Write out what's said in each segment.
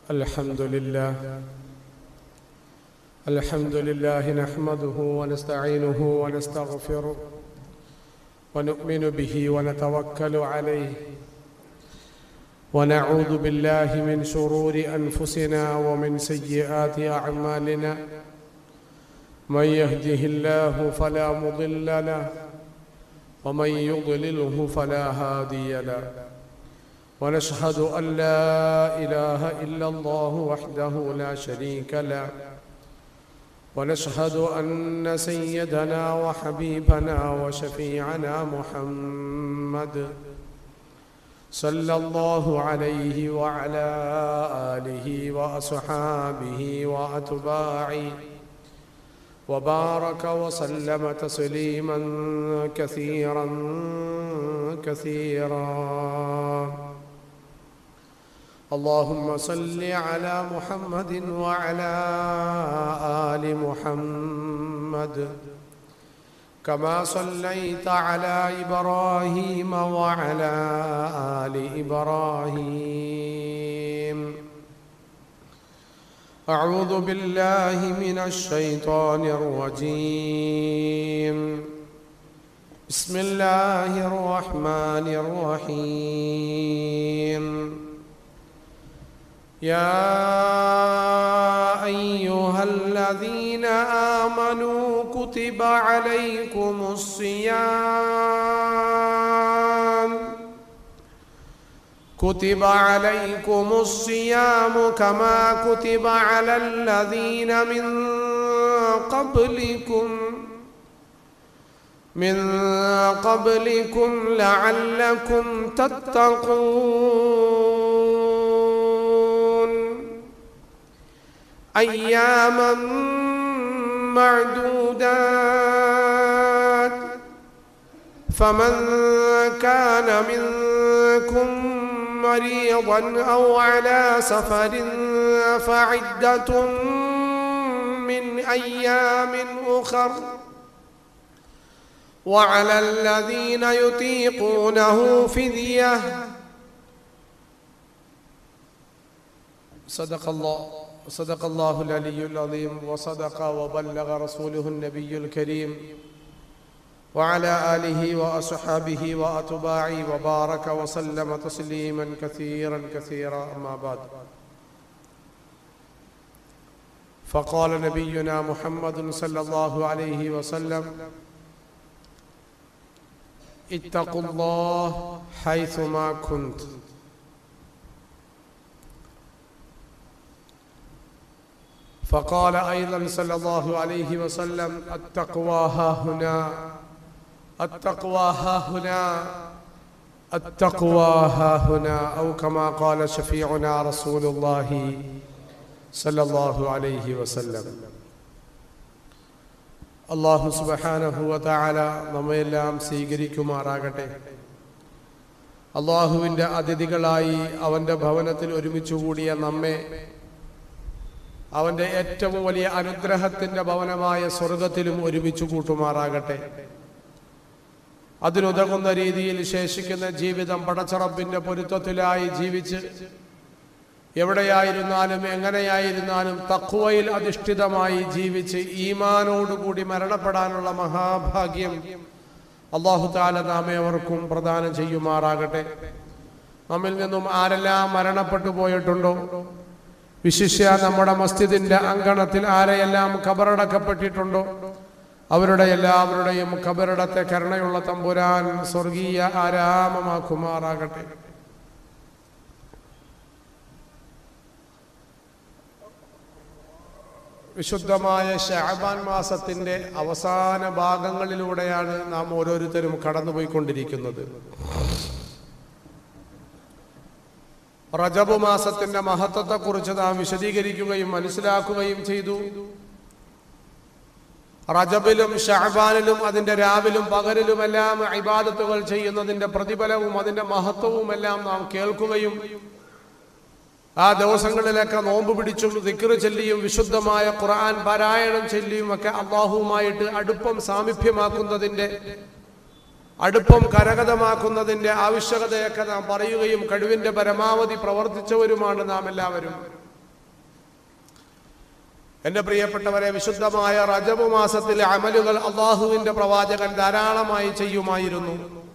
الحمد لله الحمد لله نحمده ونستعينه ونستغفره ونؤمن به ونتوكل عليه ونعوذ بالله من شرور انفسنا ومن سيئات اعمالنا من يهده الله فلا مضل له ومن يضلله فلا هادي له ونشهد أن لا إله إلا الله وحده لا شريك له ونشهد أن سيدنا وحبيبنا وشفيعنا محمد صلى الله عليه وعلى آله وأصحابه وأتباعه وبارك وسلم تسليما كثيرا كثيرا اللهم صل على محمد وعلى آل محمد كما صليت على إبراهيم وعلى آل إبراهيم أعوذ بالله من الشيطان الرجيم بسم الله الرحمن الرحيم يا أيها الذين آمنوا كتب عليكم الصيام كتب عليكم الصيام كما كتب على الذين من قبلكم من قبلكم لعلكم تتقون أياما معدودات فمن كان منكم مريضا أو على سفر فعدة من أيام أخر وعلى الذين يطيقونه فدية صدق الله صدق الله العلي العظيم وصدق وبلغ رسوله النبي الكريم وعلى آله وأصحابه وأتباعه وبارك وسلم تسليما كثيرا كثيرا أما بعد فقال نبينا محمد صلى الله عليه وسلم اتقوا الله حيثما كنت فقال أيضا صلى الله عليه وسلم التقوى ها هنا التقوى ها هنا التقوى ها هنا أو كما قال شفيعنا رسول الله صلى الله عليه وسلم അള്ളാഹു സുബഹാനഹുവതാല നമ്മയെല്ലാം സ്വീകരിക്കുമാറാകട്ടെ അള്ളാഹുവിൻ്റെ അതിഥികളായി അവൻ്റെ ഭവനത്തിൽ ഒരുമിച്ച് കൂടിയ നമ്മെ അവൻ്റെ ഏറ്റവും വലിയ അനുഗ്രഹത്തിൻ്റെ ഭവനമായ സ്വർഗത്തിലും ഒരുമിച്ച് കൂട്ടുമാറാകട്ടെ അതിനുതകുന്ന രീതിയിൽ ശേഷിക്കുന്ന ജീവിതം പടച്ചറപ്പിൻ്റെ പൊരുത്തത്തിലായി ജീവിച്ച് എവിടെയായിരുന്നാലും എങ്ങനെയായിരുന്നാലും തക്കുവയിൽ അധിഷ്ഠിതമായി ജീവിച്ച് ഈമാനോടുകൂടി മരണപ്പെടാനുള്ള മഹാഭാഗ്യം അള്ളാഹു താല നാമേവർക്കും പ്രദാനം ചെയ്യുമാറാകട്ടെ നമ്മിൽ നിന്നും ആരെല്ലാം മരണപ്പെട്ടു പോയിട്ടുണ്ടോ വിശിഷ്യ നമ്മുടെ മസ്ജിദിന്റെ അങ്കണത്തിൽ ആരെയെല്ലാം കബറടക്കപ്പെട്ടിട്ടുണ്ടോ അവരുടെ എല്ലാവരുടെയും കബറിടത്തെ കരുണയുള്ള തമ്പുരാൻ സ്വർഗീയ ആരാമമാക്കുമാറാകട്ടെ വിശുദ്ധമായ ഷാബാൻ മാസത്തിന്റെ അവസാന ഭാഗങ്ങളിലൂടെയാണ് നാം ഓരോരുത്തരും കടന്നുപോയിക്കൊണ്ടിരിക്കുന്നത് റജബ് മാസത്തിന്റെ മഹത്വത്തെക്കുറിച്ച് നാം വിശദീകരിക്കുകയും മനസ്സിലാക്കുകയും ചെയ്തു റജബിലും ഷഹബാനിലും അതിന്റെ രാവിലും പകലിലുമെല്ലാം ഇബാദത്തുകൾ ചെയ്യുന്നതിന്റെ പ്രതിഫലവും അതിന്റെ മഹത്വവും എല്ലാം നാം കേൾക്കുകയും ആ ദിവസങ്ങളിലൊക്കെ നോമ്പ് പിടിച്ചും ദിക്റ് ചൊല്ലിയും വിശുദ്ധമായ ഖുർആൻ പാരായണം ചൊല്ലിയും ഒക്കെ അള്ളാഹുവുമായിട്ട് അടുപ്പം സാമീപ്യമാക്കുന്നതിന്റെ അടുപ്പം കരഗതമാക്കുന്നതിന്റെ ആവശ്യകതയൊക്കെ നാം പറയുകയും കഴിവിന്റെ പരമാവധി പ്രവർത്തിച്ചവരുമാണ് നാം എല്ലാവരും എന്റെ പ്രിയപ്പെട്ടവരെ വിശുദ്ധമായ റജബ് മാസത്തിലെ അമലുകൾ അള്ളാഹുവിന്റെ പ്രവാചകൻ ധാരാളമായി ചെയ്യുമായിരുന്നു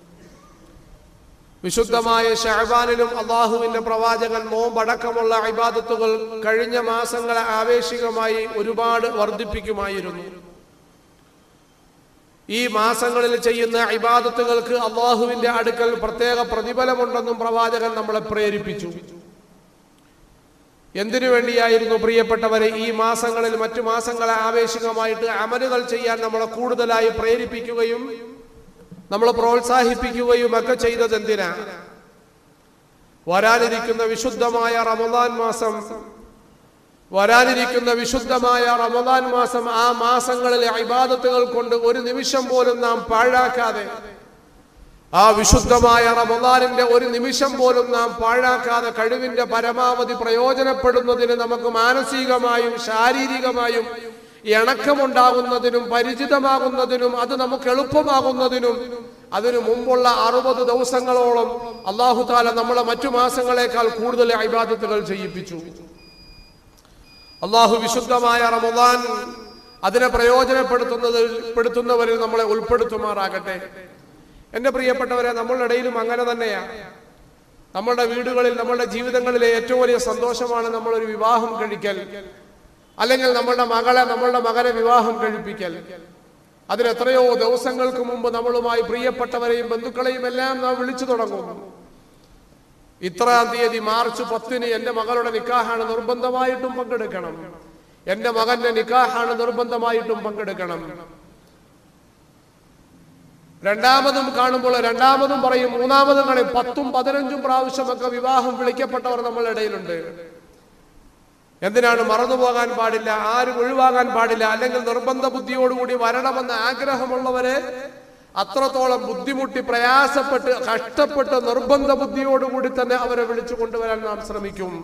വിശുദ്ധമായ ഷഹബാനിലും അള്ളാഹുവിന്റെ പ്രവാചകൻ നോമ്പടക്കമുള്ള ഇബാദത്തുകൾ കഴിഞ്ഞ മാസങ്ങളെ ആവേശികമായി ഒരുപാട് വർദ്ധിപ്പിക്കുമായിരുന്നു ഈ മാസങ്ങളിൽ ചെയ്യുന്ന ഇബാദത്തുകൾക്ക് അള്ളാഹുവിന്റെ അടുക്കൽ പ്രത്യേക പ്രതിഫലമുണ്ടെന്നും പ്രവാചകൻ നമ്മളെ പ്രേരിപ്പിച്ചു എന്തിനു വേണ്ടിയായിരുന്നു പ്രിയപ്പെട്ടവരെ ഈ മാസങ്ങളിൽ മറ്റു മാസങ്ങളെ ആവേശികമായിട്ട് അമലുകൾ ചെയ്യാൻ നമ്മളെ കൂടുതലായി പ്രേരിപ്പിക്കുകയും നമ്മൾ പ്രോത്സാഹിപ്പിക്കുകയും ഒക്കെ ചെയ്തത് എന്തിനാ വരാനിരിക്കുന്ന വിശുദ്ധമായ റമദാൻ മാസം വരാനിരിക്കുന്ന വിശുദ്ധമായ റമദാൻ മാസം ആ മാസങ്ങളിലെ ഇബാദത്തുകൾ കൊണ്ട് ഒരു നിമിഷം പോലും നാം പാഴാക്കാതെ ആ വിശുദ്ധമായ റമദാനിന്റെ ഒരു നിമിഷം പോലും നാം പാഴാക്കാതെ കഴിവിന്റെ പരമാവധി പ്രയോജനപ്പെടുന്നതിന് നമുക്ക് മാനസികമായും ശാരീരികമായും ഇണക്കമുണ്ടാകുന്നതിനും പരിചിതമാകുന്നതിനും അത് നമുക്ക് എളുപ്പമാകുന്നതിനും അതിനു മുമ്പുള്ള അറുപത് ദിവസങ്ങളോളം അള്ളാഹു താല നമ്മളെ മറ്റു മാസങ്ങളെക്കാൾ കൂടുതൽ ഇബാദത്തുകൾ ചെയ്യിപ്പിച്ചു അള്ളാഹു വിശുദ്ധമായ റമദാൻ അതിനെ പ്രയോജനപ്പെടുത്തുന്നത് പെടുത്തുന്നവരിൽ നമ്മളെ ഉൾപ്പെടുത്തുമാറാകട്ടെ എന്റെ പ്രിയപ്പെട്ടവരെ നമ്മളുടെ ഇടയിലും അങ്ങനെ തന്നെയാണ് നമ്മളുടെ വീടുകളിൽ നമ്മളുടെ ജീവിതങ്ങളിലെ ഏറ്റവും വലിയ സന്തോഷമാണ് നമ്മളൊരു വിവാഹം കഴിക്കൽ അല്ലെങ്കിൽ നമ്മളുടെ മകളെ നമ്മളുടെ മകനെ വിവാഹം കഴിപ്പിക്കൽ അതിന് എത്രയോ ദിവസങ്ങൾക്ക് മുമ്പ് നമ്മളുമായി പ്രിയപ്പെട്ടവരെയും ബന്ധുക്കളെയും എല്ലാം നാം വിളിച്ചു തുടങ്ങും ഇത്രാം തീയതി മാർച്ച് പത്തിന് എന്റെ മകളുടെ നിക്കാഹാണ് നിർബന്ധമായിട്ടും പങ്കെടുക്കണം എന്റെ മകന്റെ നിക്കാഹാണ് നിർബന്ധമായിട്ടും പങ്കെടുക്കണം രണ്ടാമതും കാണുമ്പോൾ രണ്ടാമതും പറയും മൂന്നാമതും കാണും പത്തും പതിനഞ്ചും പ്രാവശ്യമൊക്കെ വിവാഹം വിളിക്കപ്പെട്ടവർ നമ്മളുടെ ഇടയിലുണ്ട് എന്തിനാണ് മറന്നു പോകാൻ പാടില്ല ആരും ഒഴിവാകാൻ പാടില്ല അല്ലെങ്കിൽ നിർബന്ധ ബുദ്ധിയോടുകൂടി വരണമെന്ന ആഗ്രഹമുള്ളവരെ അത്രത്തോളം ബുദ്ധിമുട്ടി പ്രയാസപ്പെട്ട് കഷ്ടപ്പെട്ട് നിർബന്ധ ബുദ്ധിയോടുകൂടി തന്നെ അവരെ വിളിച്ചു കൊണ്ടുവരാൻ നാം ശ്രമിക്കും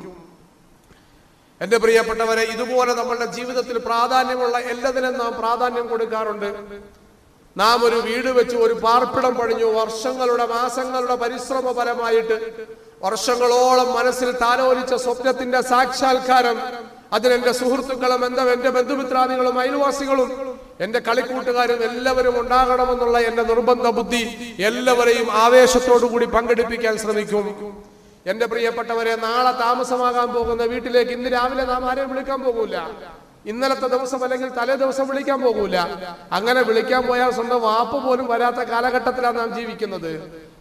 എന്റെ പ്രിയപ്പെട്ടവരെ ഇതുപോലെ നമ്മളുടെ ജീവിതത്തിൽ പ്രാധാന്യമുള്ള എല്ലാത്തിനും നാം പ്രാധാന്യം കൊടുക്കാറുണ്ട് നാം ഒരു വീട് വെച്ച് ഒരു പാർപ്പിടം പണിഞ്ഞു വർഷങ്ങളുടെ മാസങ്ങളുടെ പരിശ്രമ ഫലമായിട്ട് വർഷങ്ങളോളം മനസ്സിൽ താലോലിച്ച സ്വപ്നത്തിന്റെ സാക്ഷാത്കാരം അതിന് എന്റെ സുഹൃത്തുക്കളും എന്താ എന്റെ ബന്ധുമിത്രാദികളും അയൽവാസികളും എന്റെ കളിക്കൂട്ടുകാരും എല്ലാവരും ഉണ്ടാകണമെന്നുള്ള എന്റെ നിർബന്ധ ബുദ്ധി എല്ലാവരെയും ആവേശത്തോടു കൂടി പങ്കെടുപ്പിക്കാൻ ശ്രമിക്കും എന്റെ പ്രിയപ്പെട്ടവരെ നാളെ താമസമാകാൻ പോകുന്ന വീട്ടിലേക്ക് ഇന്ന് രാവിലെ നാം ആരെയും വിളിക്കാൻ പോകൂല ഇന്നലത്തെ ദിവസം അല്ലെങ്കിൽ തലേ ദിവസം വിളിക്കാൻ പോകൂല അങ്ങനെ വിളിക്കാൻ പോയാൽ സ്വന്തം വാപ്പ് പോലും വരാത്ത കാലഘട്ടത്തിലാണ് നാം ജീവിക്കുന്നത്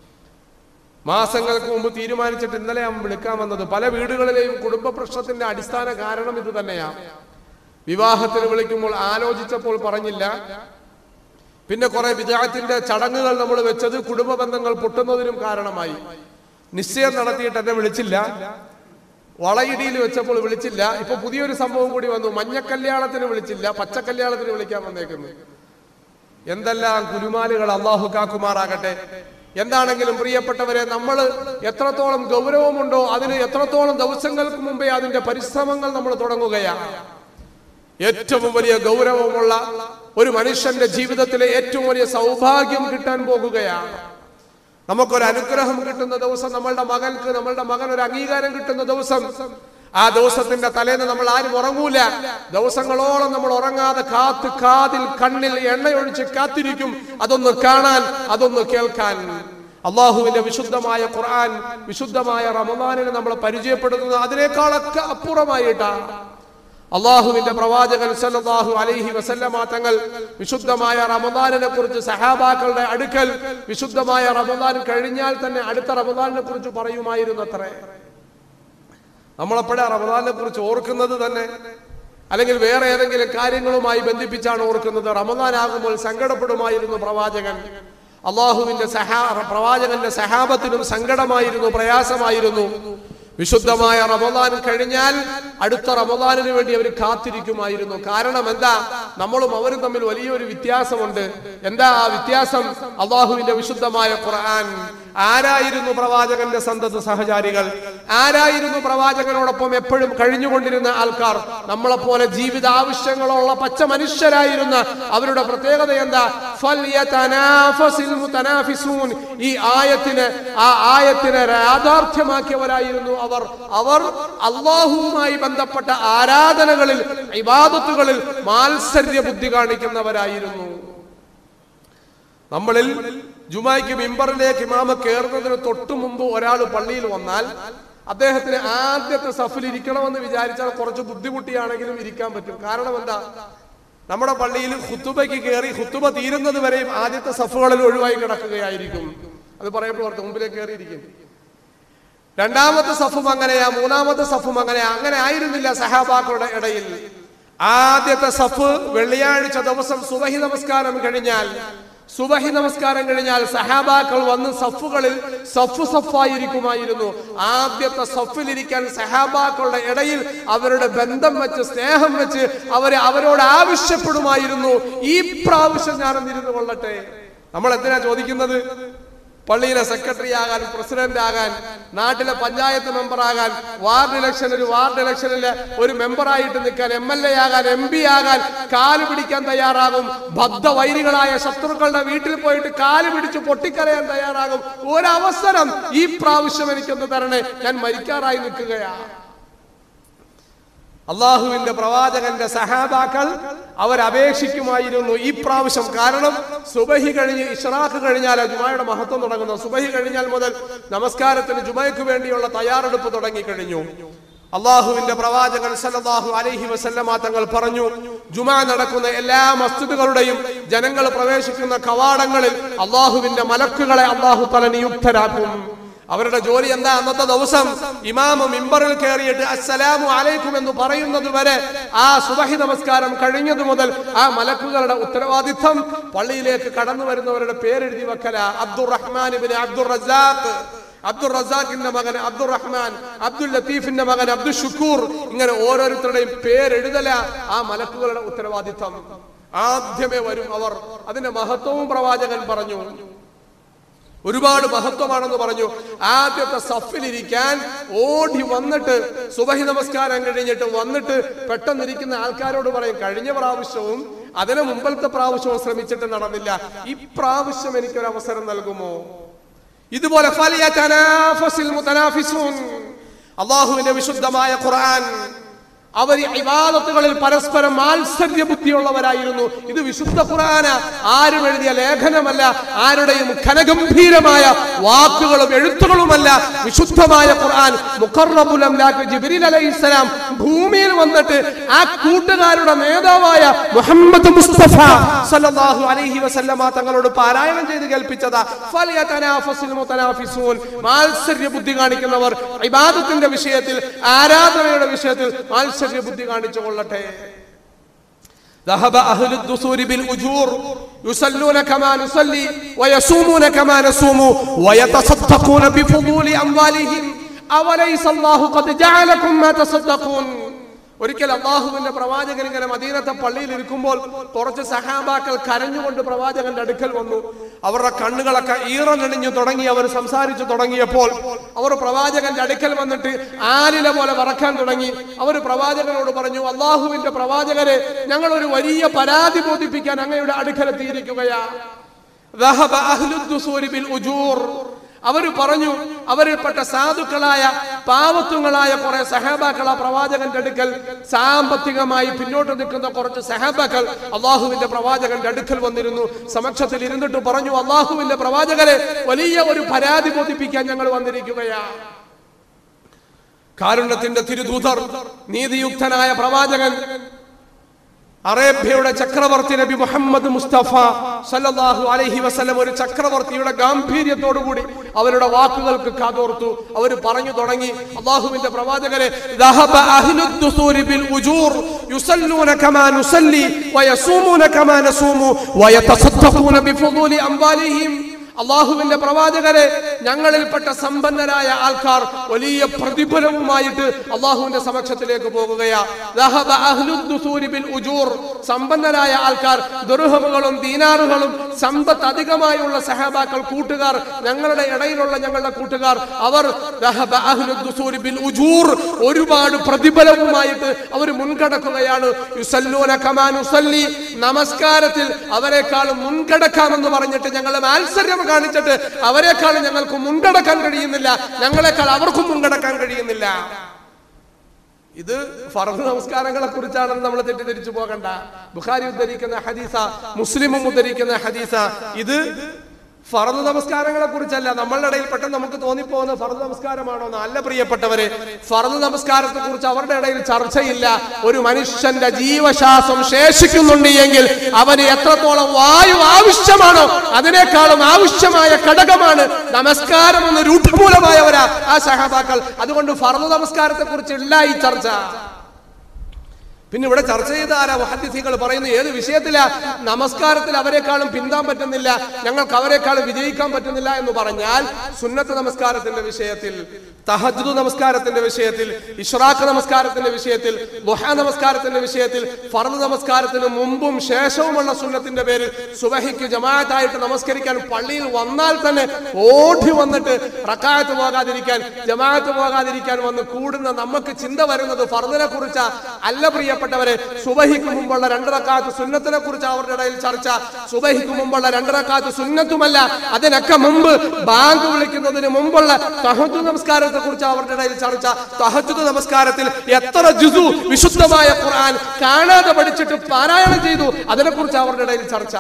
മാസങ്ങൾക്ക് മുമ്പ് തീരുമാനിച്ചിട്ട് ഇന്നലെ ഞാൻ വിളിക്കാൻ വന്നത് പല വീടുകളിലെയും കുടുംബ പ്രശ്നത്തിന്റെ അടിസ്ഥാന കാരണം ഇത് തന്നെയാണ് വിവാഹത്തിന് വിളിക്കുമ്പോൾ ആലോചിച്ചപ്പോൾ പറഞ്ഞില്ല പിന്നെ കുറെ വിജയത്തിന്റെ ചടങ്ങുകൾ നമ്മൾ വെച്ചത് കുടുംബ ബന്ധങ്ങൾ പൊട്ടുന്നതിനും കാരണമായി നിശ്ചയം നടത്തിയിട്ട് എന്നെ വിളിച്ചില്ല വളയിടിയിൽ വെച്ചപ്പോൾ വിളിച്ചില്ല ഇപ്പൊ പുതിയൊരു സംഭവം കൂടി വന്നു മഞ്ഞക്കല്യാണത്തിന് വിളിച്ചില്ല പച്ചക്കല്യാണത്തിന് വിളിക്കാൻ വന്നേക്കുന്നു എന്തെല്ലാം കുലുമാലുകൾ അള്ളാഹു കാക്കുമാറാകട്ടെ എന്താണെങ്കിലും പ്രിയപ്പെട്ടവരെ നമ്മൾ എത്രത്തോളം ഗൗരവമുണ്ടോ അതിന് എത്രത്തോളം ദിവസങ്ങൾക്ക് മുമ്പേ അതിന്റെ പരിശ്രമങ്ങൾ നമ്മൾ തുടങ്ങുകയാണ് ഏറ്റവും വലിയ ഗൗരവമുള്ള ഒരു മനുഷ്യന്റെ ജീവിതത്തിലെ ഏറ്റവും വലിയ സൗഭാഗ്യം കിട്ടാൻ പോകുകയാണ് നമുക്കൊരു അനുഗ്രഹം കിട്ടുന്ന ദിവസം നമ്മളുടെ മകൾക്ക് നമ്മളുടെ മകൻ ഒരു അംഗീകാരം കിട്ടുന്ന ദിവസം ആ ദിവസത്തിന്റെ തലേന്ന് നമ്മൾ ആരും ഉറങ്ങൂല ദിവസങ്ങളോളം നമ്മൾ ഉറങ്ങാതെ കാത്ത് കാതിൽ കണ്ണിൽ എണ്ണയൊഴിച്ച് കാത്തിരിക്കും അതൊന്ന് കാണാൻ അതൊന്ന് കേൾക്കാൻ അള്ളാഹുവിന്റെ വിശുദ്ധമായ ഖുർആൻ വിശുദ്ധമായ റമദാനിനെ നമ്മൾ പരിചയപ്പെടുത്തുന്നത് അതിനേക്കാളൊക്കെ അപ്പുറമായിട്ടാണ് അള്ളാഹുവിന്റെ പ്രവാചകൻ സല്ലല്ലാഹു അലൈഹി വസല്ലമ തങ്ങൾ വിശുദ്ധമായ റമദാനിനെ കുറിച്ച് സഹാബാക്കളുടെ അടുക്കൽ വിശുദ്ധമായ റമദാൻ കഴിഞ്ഞാൽ തന്നെ അടുത്ത റമദാനിനെ കുറിച്ച് പറയുമായിരുന്നു അത്രേ നമ്മളെപ്പോഴാ റമദാനിനെ കുറിച്ച് ഓർക്കുന്നത് തന്നെ അല്ലെങ്കിൽ വേറെ ഏതെങ്കിലും കാര്യങ്ങളുമായി ബന്ധിപ്പിച്ചാണ് ഓർക്കുന്നത് റമദാൻ ആകുമ്പോൾ സങ്കടപ്പെടുമായിരുന്നു പ്രവാചകൻ അള്ളാഹുവിന്റെ സഹാ പ്രവാചകന്റെ സഹാബത്തിനും സങ്കടമായിരുന്നു പ്രയാസമായിരുന്നു വിശുദ്ധമായ റമദാൻ കഴിഞ്ഞാൽ അടുത്ത റമദാനിന് വേണ്ടി അവർ കാത്തിരിക്കുമായിരുന്നു കാരണം എന്താ നമ്മളും അവരും തമ്മിൽ വലിയൊരു വ്യത്യാസമുണ്ട് എന്താ ആ വ്യത്യാസം അള്ളാഹുവിന്റെ വിശുദ്ധമായ ഖുർആൻ ആരായിരുന്നു പ്രവാചകന്റെ സന്തത സഹചാരികൾ ആരായിരുന്നു പ്രവാചകനോടൊപ്പം എപ്പോഴും കഴിഞ്ഞുകൊണ്ടിരുന്ന ആൾക്കാർ നമ്മളെപ്പോലെ ജീവിത ആവശ്യങ്ങളുള്ള പച്ച മനുഷ്യരായിരുന്ന അവരുടെ പ്രത്യേകത എന്താ ഫൽയതനാഫസിൽ മുതനാഫിസൂൻ. ഈ ആയത്തിന് ആ ആയത്തിനെ യാഥാർത്ഥ്യമാക്കിയവരായിരുന്നു അവർ അവർ അള്ളാഹുവുമായി ബന്ധപ്പെട്ട ആരാധനകളിൽ ഇബാദത്തുകളിൽ മാത്സര്യ ബുദ്ധി കാണിക്കുന്നവരായിരുന്നു നമ്മളിൽ ജുമായ്ക്ക് മിമ്പറിലേക്ക് ഇമാമ കയറുന്നതിന് തൊട്ടു മുമ്പ് ഒരാൾ പള്ളിയിൽ വന്നാൽ അദ്ദേഹത്തിന് ആദ്യത്തെ സഫിൽ ഇരിക്കണമെന്ന് വിചാരിച്ചാൽ കുറച്ച് ബുദ്ധിമുട്ടിയാണെങ്കിലും ഇരിക്കാൻ പറ്റും കാരണം എന്താ നമ്മുടെ പള്ളിയിൽ ഹുത്തുബയ്ക്ക് കയറി ഹുത്തുബ തീരുന്നത് വരെയും ആദ്യത്തെ സഫുകളിൽ ഒഴിവായി കിടക്കുകയായിരിക്കും അത് പറയപ്പോൾ ഓർത്ത് മുമ്പിലേക്ക് കയറിയിരിക്കും രണ്ടാമത്തെ സഫും അങ്ങനെയാ മൂന്നാമത്തെ സഫും അങ്ങനെയാ അങ്ങനെ ആയിരുന്നില്ല സഹാബാക്കളുടെ ഇടയിൽ ആദ്യത്തെ സഫ് വെള്ളിയാഴ്ച ദിവസം സുബഹി നമസ്കാരം കഴിഞ്ഞാൽ സുബഹി നമസ്കാരം കഴിഞ്ഞാൽ സഹാബാക്കൾ വന്ന് സഫുകളിൽ സഫ് സഫായിരിക്കുമായിരുന്നു ആദ്യത്തെ സഫിലിരിക്കാൻ സഹാബാക്കളുടെ ഇടയിൽ അവരുടെ ബന്ധം വെച്ച് സ്നേഹം വെച്ച് അവരെ അവരോട് ആവശ്യപ്പെടുമായിരുന്നു ഈ പ്രാവശ്യം ഞാനൊന്ന് ഇരുന്ന് കൊള്ളട്ടെ നമ്മൾ എന്തിനാ ചോദിക്കുന്നത് പള്ളിയിലെ സെക്രട്ടറി ആകാൻ പ്രസിഡന്റ് ആകാൻ നാട്ടിലെ പഞ്ചായത്ത് മെമ്പർ ആകാൻ വാർഡ് ഇലക്ഷൻ ഒരു വാർഡ് ഇലക്ഷനിലെ ഒരു മെമ്പറായിട്ട് നിൽക്കാൻ എം എൽ എ ആകാൻ എം പി ആകാൻ കാല് പിടിക്കാൻ തയ്യാറാകും ബദ്ധവൈരികളായ ശത്രുക്കളുടെ വീട്ടിൽ പോയിട്ട് കാല് പിടിച്ച് പൊട്ടിക്കരയാൻ തയ്യാറാകും ഒരവസരം ഈ പ്രാവശ്യം എനിക്കൊന്ന് തരണേ ഞാൻ മരിക്കാറായി നിൽക്കുകയാ അള്ളാഹുവിന്റെ പ്രവാചകന്റെ സഹാബാക്കൾ അവരപേക്ഷിക്കുമായിരുന്നു ഈ പ്രാവശ്യം കാരണം സുബഹി കഴിഞ്ഞ് ഇഷ്റാഖ് കഴിഞ്ഞാൽ ജുമായുടെ മഹത്വം തുടങ്ങുന്നു സുബഹി കഴിഞ്ഞാൽ മുതൽ നമസ്കാരത്തിന് ജുമയ്ക്ക് വേണ്ടിയുള്ള തയ്യാറെടുപ്പ് തുടങ്ങിക്കഴിഞ്ഞു അള്ളാഹുവിന്റെ പ്രവാചകൻ സല്ലല്ലാഹു അലൈഹി വസല്ലമ തങ്ങൾ പറഞ്ഞു ജുമാ നടക്കുന്ന എല്ലാ മസ്ജിദുകളുടെയും ജനങ്ങൾ പ്രവേശിക്കുന്ന കവാടങ്ങളിൽ അള്ളാഹുവിന്റെ മലക്കുകളെ അള്ളാഹു തല നിയുക്തരാക്കും അവരുടെ ജോലി എന്താ അന്നത്തെ ദിവസം ഇമാമ മിമ്പറിൽ കയറിയിട്ട് അസ്സലാമു അലൈക്കും എന്ന് പറയുന്നത് വരെ ആ സുബഹി നമസ്കാരം കഴിഞ്ഞതു മുതൽ ആ മലക്കുകളുടെ ഉത്തരവാദിത്വം പള്ളിയിലേക്ക് കടന്നു വരുന്നവരുടെ പേരെഴുതി വെക്കല അബ്ദുറഹ്മാൻ ഇബ്നു അബ്ദുർ റസാഖ് അബ്ദുൾ റസാഖിന്റെ മകൻ അബ്ദുൾ റഹ്മാൻ അബ്ദുൽ ലത്തീഫിന്റെ മകൻ അബ്ദുൽ ഷുക്കൂർ ഇങ്ങനെ ഓരോരുത്തരുടെയും പേരെഴുതല ആ മലക്കുകളുടെ ഉത്തരവാദിത്വം ആദ്യമേ വരും അവർ അതിന്റെ മഹത്വവും പ്രവാചകൻ പറഞ്ഞു ഒരുപാട് മഹത്വമാണെന്ന് പറഞ്ഞു ആദ്യത്തെ സഫിലിരിക്കാൻ ഓടി വന്നിട്ട് സുബഹി നമസ്കാരം കഴിഞ്ഞിട്ട് വന്നിട്ട് പെട്ടെന്നിരിക്കുന്ന ആൾക്കാരോട് പറയും കഴിഞ്ഞ പ്രാവശ്യവും അതിന് മുമ്പത്തെ പ്രാവശ്യവും ശ്രമിച്ചിട്ട് നടന്നില്ല ഇപ്രാവശ്യം എനിക്കൊരു അവസരം നൽകുമോ ഇതുപോലെ ഫലിയതനാഫസിൽ മുതനാഫിസൂൻ. അള്ളാഹുവിന്റെ വിശുദ്ധമായ ഖുർആൻ അവർ ഇബാദത്തുകളിൽ പരസ്പരം മാത്സര്യ ബുദ്ധിയുള്ളവരായിരുന്നു ഇത് വിശുദ്ധ ഖുർആന ആരും എഴുതിയ ലേഖനമല്ല ആരുടെയും ഘനഗംഭീരമായ വാക്കുകളും എഴുത്തുകളുമല്ല വിശുദ്ധമായ ഖുർആൻ മുഖർറബുൽ അംലാക്ക് ജിബ്രീൽ അലൈഹിസ്സലാം ഭൂമിയിൽ വന്നിട്ട് ആ കൂട്ടുകാരുടെ നേതാവായ മുഹമ്മദ് മുസ്തഫ സല്ലല്ലാഹു അലൈഹി വസല്ലമ തങ്ങളോട് പാരായണം ചെയ്ത് കേൾപ്പിച്ചതാ ഫലിയതനാഫസിൽ മുതനാഫിസൂൻ മാത്സര്യ ബുദ്ധി കാണിക്കുന്നവർ ഇബാദത്തിന്റെ വിഷയത്തിൽ ആരാധനയുടെ വിഷയത്തിൽ മാത്സര്യ ബുദ്ധി കാണിച്ചു കൊള്ളട്ടെ ذهب أهل الدثور بالأجور يصلون كما نصلي ويصومون كما نصوم ويتصدقون بفضول أموالهم أوليس الله قد جعلكم ما تصدقون ഒരിക്കൽ അള്ളാഹുവിന്റെ പ്രവാചകൻ ഇങ്ങനെ മദീനത്തെ പള്ളിയിൽ ഇരിക്കുമ്പോൾ കുറച്ച് സഹാബാക്കൾ കരഞ്ഞുകൊണ്ട് പ്രവാചകന്റെ അടുക്കൽ വന്നു അവരുടെ കണ്ണുകളൊക്കെ ഈറനണിഞ്ഞു തുടങ്ങി അവർ സംസാരിച്ചു തുടങ്ങിയപ്പോൾ അവർ പ്രവാചകന്റെ അടുക്കൽ വന്നിട്ട് ആലില പോലെ വറക്കാൻ തുടങ്ങി അവർ പ്രവാചകനോട് പറഞ്ഞു അള്ളാഹുവിന്റെ പ്രവാചകരെ ഞങ്ങൾ ഒരു വലിയ പരാതി ബോധിപ്പിക്കാൻ അങ്ങയുടെ അടുക്കലെത്തിയിരിക്കുകയാ ذهب أهل الدثور بالأجور അവർ പറഞ്ഞു അവരിൽപ്പെട്ട സാധുക്കളായ പാവത്വങ്ങളായ കുറെ സഹാബാക്കൾ ആ പ്രവാചകന്റെ അടുക്കൽ സാമ്പത്തികമായി പിന്നോട്ട് നിൽക്കുന്ന കുറച്ച് സഹാബാക്കൾ അള്ളാഹുവിന്റെ പ്രവാചകന്റെ അടുക്കൽ വന്നിരുന്നു സമക്ഷത്തിൽ ഇരുന്നിട്ട് പറഞ്ഞു അള്ളാഹുവിന്റെ പ്രവാചകരെ വലിയ ഒരു പരാതി ബോധിപ്പിക്കാൻ ഞങ്ങൾ വന്നിരിക്കുകയാ കാരുണ്യത്തിന്റെ തിരുദൂതർ നീതിയുക്തനായ പ്രവാചകൻ അറേബ്യയുടെ ചക്രവർത്തി നബി മുഹമ്മദ് മുസ്തഫ സല്ലല്ലാഹു അലൈഹി വസല്ലം ഒരു ചക്രവർത്തിയുടെ ഗാംഭീര്യത്തോടു കൂടി അവരുടെ വാക്കുകൾക്ക് കാതോർത്തു അവർ പറഞ്ഞു തുടങ്ങി അള്ളാഹുവിന്റെ പ്രവാചകരെ ذهب أهل الدثور بالأجور يصلون كما نصلي ويصومون كما نصوم ويتصدقون بفضول أموالهم അള്ളാഹുവിന്റെ പ്രവാചകരെ ഞങ്ങളിൽപ്പെട്ട സമ്പന്നരായ ആൾക്കാർ വലിയ പ്രതിഫലവുമായിട്ട് അള്ളാഹുവിന്റെ സമക്ഷത്തിലേക്ക് പോകുകയാ ദഹബ അഹ്ലുദ് ദുസൂരി ബിൽ ഉജൂർ. സമ്പന്നരായ ആൾക്കാർ ദുർഹമുകളും ദീനാറുകളും സമ്പത്ത് അധികമായുള്ള സഹാബാക്കൾ കൂട്ടുകാർ ഞങ്ങളുടെ ഇടയിലുള്ള ഞങ്ങളുടെ കൂട്ടുകാർ അവർ ദഹബ അഹ്ലുദ് ദുസൂരി ബിൽ ഉജൂർ. ഒരുപാട് പ്രതിഫലവുമായിട്ട് അവർ മുൻകടക്കുകയാണ് യുസല്ലൂന കമാ നുസല്ലി. നമസ്കാരത്തിൽ അവരെക്കാളും മുൻകടക്കാമെന്ന് പറഞ്ഞിട്ട് ഞങ്ങൾ മാത്സര്യം കാണിച്ചിട്ട് അവരെക്കാളും ഞങ്ങൾക്ക് മുൻകടക്കാൻ കഴിയുന്നില്ല ഞങ്ങളെക്കാൾ അവർക്കും മുൻകടക്കാൻ കഴിയുന്നില്ല ഇത് ഫർദ് നമസ്കാരങ്ങളെ കുറിച്ചാണെന്ന് നമ്മൾ തെറ്റിദ്ധരിച്ചു പോകണ്ട ബുഖാരി ഉദ്ധരിക്കുന്ന ഹദീസ മുസ്ലിമും ഉദ്ധരിക്കുന്ന ഹദീസ ഇത് ഫറദ് നമസ്കാരങ്ങളെ കുറിച്ചല്ല നമ്മളുടെ ഇടയിൽ പെട്ടെന്ന് നമുക്ക് തോന്നിപ്പോകുന്ന ഫറദ് നമസ്കാരമാണോ എന്ന് അല്ല പ്രിയപ്പെട്ടവരെ ഫറദ് നമസ്കാരത്തെ കുറിച്ച് അവരുടെ ഇടയിൽ ചർച്ചയില്ല ഒരു മനുഷ്യന്റെ ജീവശ്വാസം ശേഷിക്കുന്നുണ്ട് എങ്കിൽ അവന് എത്രത്തോളം വായു ആവശ്യമാണോ അതിനേക്കാളും ആവശ്യമായ ഘടകമാണ് നമസ്കാരം എന്ന രൂഢമൂലമായവരാ ആ സഹാബാക്കൾ അതുകൊണ്ട് ഫറദ് നമസ്കാരത്തെ കുറിച്ചില്ല ഈ ചർച്ച പിന്നെ ഇവിടെ ചർച്ച ചെയ്ത ആരാ മുഹദ്ദിസീങ്ങൾ പറയുന്നു ഏത് വിഷയത്തിലാ നമസ്കാരത്തിൽ അവരെക്കാളും പിന്താൻ പറ്റുന്നില്ല ഞങ്ങൾക്ക് അവരെക്കാളും വിജയിക്കാൻ പറ്റുന്നില്ല എന്ന് പറഞ്ഞാൽ സുന്നത്ത് നമസ്കാരത്തിന്റെ വിഷയത്തിൽ തഹജ്ജുദ് നമസ്കാരത്തിന്റെ വിഷയത്തിൽ ഇഷ്റാഖ് നമസ്കാരത്തിന്റെ വിഷയത്തിൽ ദുഹ നമസ്കാരത്തിന്റെ വിഷയത്തിൽ ഫർദ് നമസ്കാരത്തിന് മുമ്പും ശേഷവുമുള്ള സുന്നത്തിന്റെ പേരിൽ സുബഹിക്ക് ജമാഅത്തായിട്ട് നമസ്കരിക്കാൻ പള്ളിയിൽ വന്നാൽ തന്നെ ഓടി വന്നിട്ട് റക്കായത്ത് പോകാതിരിക്കാൻ ജമാഅത്ത് പോകാതിരിക്കാൻ വന്ന് കൂടുന്ന നമുക്ക് ചിന്ത വരുന്നത് ഫർദിനെ കുറിച്ച അല്ല പ്രിയപ്പെട്ടവരെ സുബഹിക്ക് മുമ്പുള്ള രണ്ടരക്കാത്ത് സുന്നത്തിനെ കുറിച്ച് അവരുടെ ഇടയിൽ ചർച്ച സുബഹിക്ക് മുമ്പുള്ള രണ്ടരക്കാത്ത് സുന്നത്തുമല്ല അതിനൊക്കെ മുമ്പ് ബാങ്ക് വിളിക്കുന്നതിന് മുമ്പുള്ള തഹജു നമസ്കാരത്തെ കുറിച്ച് അവരുടെ ഇടയിൽ ചർച്ച തഹജുദ് നമസ്കാരത്തിൽ എത്ര ജുസു വിശുദ്ധമായ ഖുർആൻ കാണാതെ പഠിച്ചിട്ട് പാരായണം ചെയ്തു അതിനെക്കുറിച്ച് അവരുടെ ഇടയിൽ ചർച്ച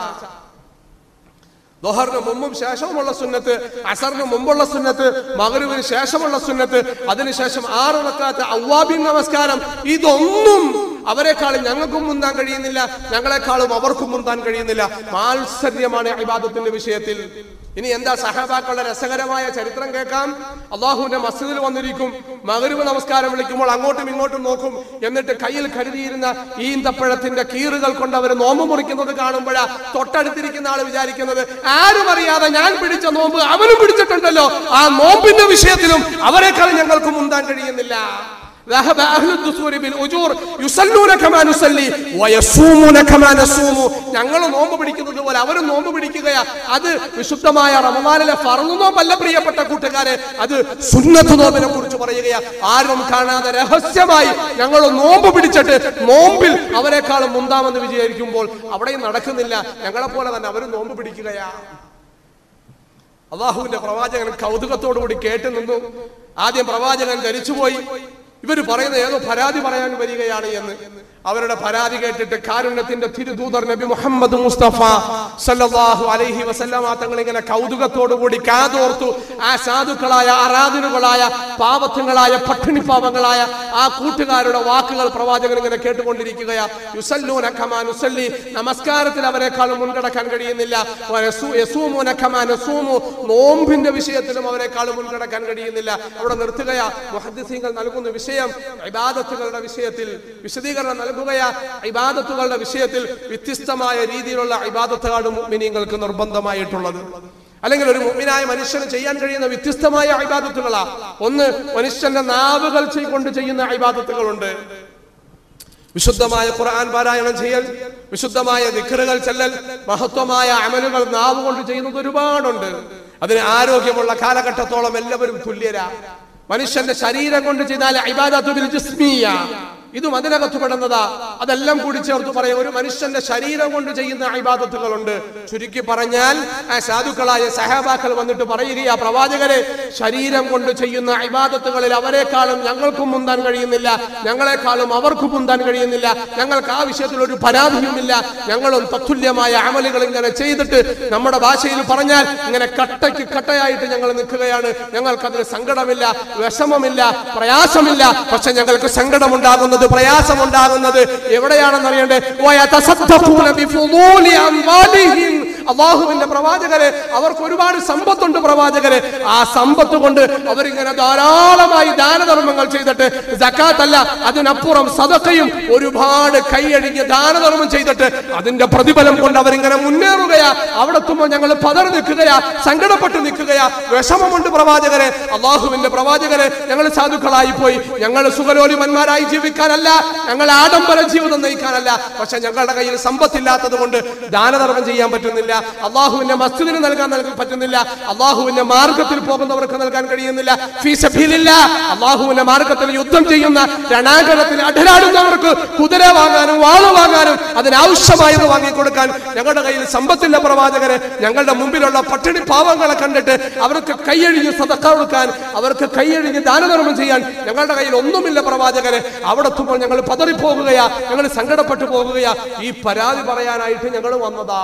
ദോഹറിന് മുമ്പും ശേഷവുമുള്ള സുന്നത്ത് അസറിന് മുമ്പുള്ള സുന്നത്ത് മകരുവിന് ശേഷമുള്ള സുന്നത്ത് അതിനുശേഷം ആറ് റക്കാത്ത അവ്വാബിൻ നമസ്കാരം ഇതൊന്നും അവരെക്കാളും ഞങ്ങൾക്കും മുന്താൻ കഴിയുന്നില്ല ഞങ്ങളെക്കാളും അവർക്കും മുന്താൻ കഴിയുന്നില്ല മാത്സര്യമാണ് ഇബാദത്തിന്റെ വിഷയത്തിൽ ഇനി എന്താ സഹബാക്കളുടെ രസകരമായ ചരിത്രം കേൾക്കാം അള്ളാഹുവിന്റെ മസ്ജിദിൽ വന്നിരിക്കും മകരുവ് നമസ്കാരം വിളിക്കുമ്പോൾ അങ്ങോട്ടും ഇങ്ങോട്ടും നോക്കും എന്നിട്ട് കയ്യിൽ കരുതിയിരുന്ന ഈന്തപ്പഴത്തിന്റെ കീറുകൾ കൊണ്ട് അവർ നോമ്പ് മുറിക്കുന്നത് കാണുമ്പോഴാ തൊട്ടടുത്തിരിക്കുന്ന ആള് വിചാരിക്കുന്നത് ആരും അറിയാതെ ഞാൻ പിടിച്ച നോമ്പ് അവനും പിടിച്ചിട്ടുണ്ടല്ലോ ആ നോമ്പിന്റെ വിഷയത്തിലും അവരെക്കാൾ ഞങ്ങൾക്ക് മുന്താൻ കഴിയുന്നില്ല ذهب أهل الدثور بالأجور يصلون كما نصلي ويصومون كما نصوم ഞങ്ങൾ നോമ്പ് പിടിക്കുന്നത് പോലെ അവരും നോമ്പ് പിടിക്കുകയാ അത് വിശുദ്ധമായ റമദാനിലെ ഫറു നോമ്പല്ല പ്രിയപ്പെട്ട കൂട്ടുകാരെ അത് സുന്നത്ത് നോമ്പിനെ കുറിച്ച് പറയുകയാ ആരും കാണാതെ രഹസ്യമായി ഞങ്ങൾ നോമ്പ് പിടിച്ചിട്ട് നോമ്പിൽ അവരെക്കാളും മുന്താമെന്ന് വിചാരിക്കുമ്പോൾ അവിടെയും നടക്കുന്നില്ല ഞങ്ങളെ പോലെ തന്നെ അവരും നോമ്പ് പിടിക്കുകയാ അള്ളാഹുവിന്റെ പ്രവാചകൻ കൗതുകത്തോടു കൂടി കേട്ടു നിന്നു ആദ്യം പ്രവാചകൻ ധരിച്ചുപോയി ഇവർ പറയുന്ന ഏതോ പരാതി പറയാൻ വരികയാണ് എന്ന് അവരുടെ പരാതി കേട്ടിട്ട് കാരുണ്യത്തിന്റെ തിരുദൂതർ നബി മുഹമ്മദ് മുസ്തഫ സല്ലല്ലാഹു അലൈഹി വസല്ലമ തങ്ങൾ ഇങ്ങനെ കൗതുകത്തോടു കൂടി കാതോർത്തു ആ സാധുക്കളായ ആരാധനുകളായ പാവത്തുകളായ പട്ടിണി പാവങ്ങളായ ആ കൂട്ടുകാരുടെ വാക്കുകൾ പ്രവാചകൻ ഇങ്ങനെ കേട്ടുകൊണ്ടിരിക്കുകയാ യുസല്ലൂന ഖമാ നുസല്ലി നമസ്കാരത്തിൽ അവരെക്കാളും മുൻകടക്കാൻ കഴിയുന്നില്ല വയസൂ- യസൂമൂന ഖമാ നസൂമു നോമ്പിന്റെ വിഷയത്തിലും അവരെക്കാളും മുൻകടക്കാൻ കഴിയുന്നില്ല അവിടെ നിർത്തുകയാ മുഹദ്ദിസീങ്ങൾ നൽകുന്ന വിഷയം ഇബാദത്തുകളുടെ വിഷയത്തിൽ വിശദീകരണം നൽകുകയാ ഇബാദത്തുകളുടെ വിഷയത്തിൽ വ്യത്യസ്തമായ രീതിയിലുള്ള ഇബാദത്തുകളാണ് മുഅ്മിനീങ്ങൾക്ക് നിർബന്ധമായിട്ടുള്ളത് അല്ലെങ്കിൽ ഒരു മുഅ്മിനായ മനുഷ്യന് ചെയ്യാൻ കഴിയുന്ന വ്യത്യസ്തമായ ഇബാദത്തുകളാ ഒന്ന് മനുഷ്യന്റെ നാവുകൾ ചെയ്- കൊണ്ട് ചെയ്യുന്ന ഇബാദത്തുകളുണ്ട് വിശുദ്ധമായ ഖുർആൻ പാരായണം ചെയ്യൽ വിശുദ്ധമായ ദിക്റുകൾ ചെല്ലൽ മഹത്വമായ അമലുകൾ നാവ് കൊണ്ട് ചെയ്യുന്നത് ഒരുപാടുണ്ട് അതിന് ആരോഗ്യമുള്ള കാലഘട്ടത്തോളം എല്ലാവരും തുല്യരാ മനുഷ്യന്റെ ശരീരം കൊണ്ട് ചെയ്താൽ ഇബാദത്തു ബിൽ ജിസ്മിയ ഇതും അതിനകത്ത് പെടുന്നതാ അതെല്ലാം കൂടി ചേർത്ത് പറയും ഒരു മനുഷ്യന്റെ ശരീരം കൊണ്ട് ചെയ്യുന്ന ഇബാദത്തുകളുണ്ട് ചുരുക്കി പറഞ്ഞാൽ ആ സാധുക്കളായ സഹാബാക്കൾ വന്നിട്ട് പറയുകയാ പ്രവാചകരെ ശരീരം കൊണ്ട് ചെയ്യുന്ന ഇബാദത്തുകളിൽ അവരെക്കാളും ഞങ്ങൾക്കും മുന്താൻ കഴിയുന്നില്ല ഞങ്ങളെക്കാളും അവർക്കും മുന്താൻ കഴിയുന്നില്ല ഞങ്ങൾക്ക് ആ വിഷയത്തിൽ ഒരു പരാതിയുമില്ല ഞങ്ങളും തത്തുല്യമായ അമലുകൾ ഇങ്ങനെ ചെയ്തിട്ട് നമ്മുടെ ഭാഷയിൽ പറഞ്ഞാൽ ഇങ്ങനെ കട്ടയ്ക്ക് കട്ടയായിട്ട് ഞങ്ങൾ നിൽക്കുകയാണ് ഞങ്ങൾക്കതിന് സങ്കടമില്ല വിഷമമില്ല പ്രയാസമില്ല പക്ഷെ ഞങ്ങൾക്ക് സങ്കടമുണ്ടാകുന്നത് പ്രയാസമുണ്ടാകുന്നത് എവിടെയാണെന്ന് അറിയണ്ടേ വയതസദ്ദഖൂന ബിഫുളൂലി അംവാലിഹിം. അള്ളാഹുവിന്റെ പ്രവാചകരെ അവർക്ക് ഒരുപാട് സമ്പത്തുണ്ട് പ്രവാചകരെ ആ സമ്പത്ത് കൊണ്ട് അവരിങ്ങനെ ധാരാളമായി ദാനധർമ്മങ്ങൾ ചെയ്തിട്ട് ജക്കാത്തല്ല അതിനപ്പുറം സദക്കയും ഒരുപാട് കൈയഴിഞ്ഞ് ദാനധർമ്മം ചെയ്തിട്ട് അതിന്റെ പ്രതിഫലം കൊണ്ട് അവരിങ്ങനെ മുന്നേറുകയാ അവിടെ എത്തുമ്പോൾ ഞങ്ങൾ പതറി നിൽക്കുകയാ സങ്കടപ്പെട്ട് നിൽക്കുകയാ വിഷമമുണ്ട് പ്രവാചകരെ അള്ളാഹുവിന്റെ പ്രവാചകരെ ഞങ്ങൾ സാധുക്കളായി പോയി ഞങ്ങൾ സുഖലോലിമന്മാരായി ജീവിക്കാനല്ല ഞങ്ങൾ ആഡംബര ജീവിതം നയിക്കാനല്ല പക്ഷെ ഞങ്ങളുടെ കയ്യിൽ സമ്പത്തില്ലാത്തത് കൊണ്ട് ദാനധർമ്മം ചെയ്യാൻ പറ്റുന്നില്ല അള്ളാഹുവിന്റെ മസ്ജിദിന് നൽകാൻ നൽകാൻ പറ്റുന്നില്ല അള്ളാഹുവിന്റെ മാർഗത്തിൽ പോകുന്നവർക്ക് നൽകാൻ കഴിയുന്നില്ല ഫീസഫീലില്ല അള്ളാഹുവിന്റെ മാർഗത്തിൽ യുദ്ധം ചെയ്യുന്ന രണാങ്കണത്തിൽ അടരാടുന്നവർക്ക് കുതിര വാങ്ങാനും വാള് വാങ്ങാനും അതിനാവശ്യമായത് വാങ്ങിക്കൊടുക്കാൻ ഞങ്ങളുടെ കയ്യിൽ സമ്പത്തില്ല പ്രവാചകരെ ഞങ്ങളുടെ മുമ്പിലുള്ള പട്ടിണി പാവങ്ങളെ കണ്ടിട്ട് അവർക്ക് കൈയഴിഞ്ഞ് സതക്ക കൊടുക്കാൻ അവർക്ക് കൈയഴിഞ്ഞ് ദാനധർമ്മം ചെയ്യാൻ ഞങ്ങളുടെ കയ്യിൽ ഒന്നുമില്ല പ്രവാചകരെ അവിടെ എത്തുമ്പോൾ ഞങ്ങൾ പതറിപ്പോകുകയാ ഞങ്ങൾ സങ്കടപ്പെട്ടു പോകുകയാ ഈ പരാതി പറയാനായിട്ട് ഞങ്ങൾ വന്നതാ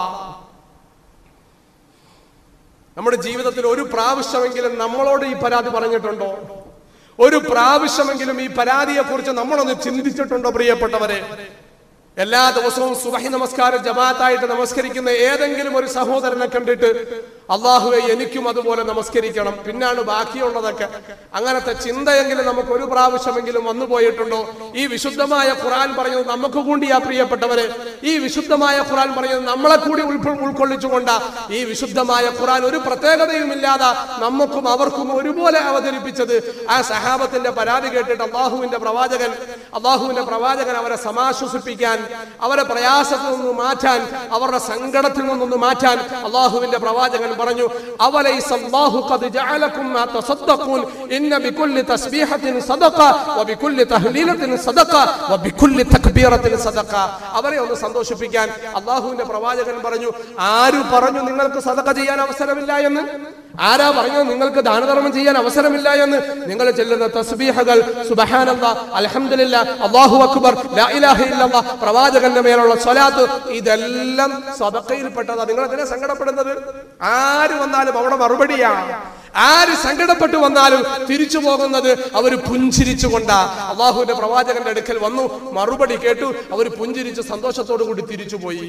നമ്മുടെ ജീവിതത്തിൽ ഒരു പ്രാവശ്യമെങ്കിലും നമ്മളോട് ഈ പരാതി പറഞ്ഞിട്ടുണ്ടോ ഒരു പ്രാവശ്യമെങ്കിലും ഈ പരാതിയെ കുറിച്ച് നമ്മളൊന്ന് ചിന്തിച്ചിട്ടുണ്ടോ പ്രിയപ്പെട്ടവരെ എല്ലാ ദിവസവും സുബഹി നമസ്കാരം ജമാഅത്തായിട്ട് നമസ്കരിക്കുന്ന ഏതെങ്കിലും ഒരു സഹോദരനെ കണ്ടിട്ട് അള്ളാഹുവെ എനിക്കും അതുപോലെ നമസ്കരിക്കണം പിന്നാണ് ബാക്കിയുള്ളതൊക്കെ അങ്ങനത്തെ ചിന്തയെങ്കിലും നമുക്ക് ഒരു പ്രാവശ്യമെങ്കിലും വന്നു പോയിട്ടുണ്ടോ ഈ വിശുദ്ധമായ ഖുറാൻ പറഞ്ഞത് നമുക്ക് കൂടിയാ പ്രിയപ്പെട്ടവരെ ഈ വിശുദ്ധമായ ഖുറാൻ പറഞ്ഞത് നമ്മളെ കൂടി ഉൾക്കൊ- ഉൾക്കൊള്ളിച്ചുകൊണ്ടാ ഈ വിശുദ്ധമായ ഖുറാൻ ഒരു പ്രത്യേകതയും ഇല്ലാതെ നമുക്കും അവർക്കും ഒരുപോലെ അവതരിപ്പിച്ചത് ആ സഹാബത്തിന്റെ പരാതി കേട്ടിട്ട് അള്ളാഹുവിന്റെ പ്രവാചകൻ അള്ളാഹുവിന്റെ പ്രവാചകൻ അവരെ സമാശ്വസിപ്പിക്കാൻ അവരെ പ്രയാസത്തിൽ നിന്ന് മാറ്റാൻ അവരുടെ സങ്കടത്തിൽ നിന്നൊന്ന് മാറ്റാൻ അള്ളാഹുവിന്റെ പ്രവാചകൻ പറഞ്ഞു അവലൈസ അല്ലാഹു ഖദ് ജഅലകും മാ തസദ്ദഖൂൻ ഇന്ന ബികുല്ലി തസ്ബീഹത്തിൻ സദഖ വബികുല്ലി തഹ്ലീലത്തിൻ സദഖ വബികുല്ലി തക്ബീറത്തിൻ സദഖ അവരെ ഒന്ന് സന്തോഷിപ്പിക്കാൻ അള്ളാഹുവിന്റെ പ്രവാചകൻ പറഞ്ഞു ആര് പറഞ്ഞു നിങ്ങൾക്ക് സദഖ ചെയ്യാൻ അവസരമില്ല എന്ന് ആരാ പറഞ്ഞത് നിങ്ങൾക്ക് ദാനധർമ്മം ചെയ്യാൻ അവസരമില്ല എന്ന് നിങ്ങൾ ചെല്ലുന്ന തസ്ബീഹകൾ സുബഹാനല്ലാ അൽഹംദുലില്ലാ അല്ലാഹു അക്ബർ ലാ ഇലാഹ ഇല്ലല്ലാ പ്രവാചകന്റെ മേലുള്ള സ്വലാത്ത് ഇതെല്ലാം സദഖയിൽപ്പെട്ടതാ നിങ്ങൾ എന്തിനാ സങ്കടപ്പെടുന്നത് ആര് വന്നാലും അവിടെ മറുപടിയാ ആര് സങ്കടപ്പെട്ടു വന്നാലും തിരിച്ചു പോകുന്നത് അവർ പുഞ്ചിരിച്ചുകൊണ്ടാ അള്ളാഹുവിന്റെ പ്രവാചകന്റെ അടുക്കൽ വന്നു മറുപടി കേട്ടു അവർ പുഞ്ചിരിച്ച് സന്തോഷത്തോടു കൂടി തിരിച്ചുപോയി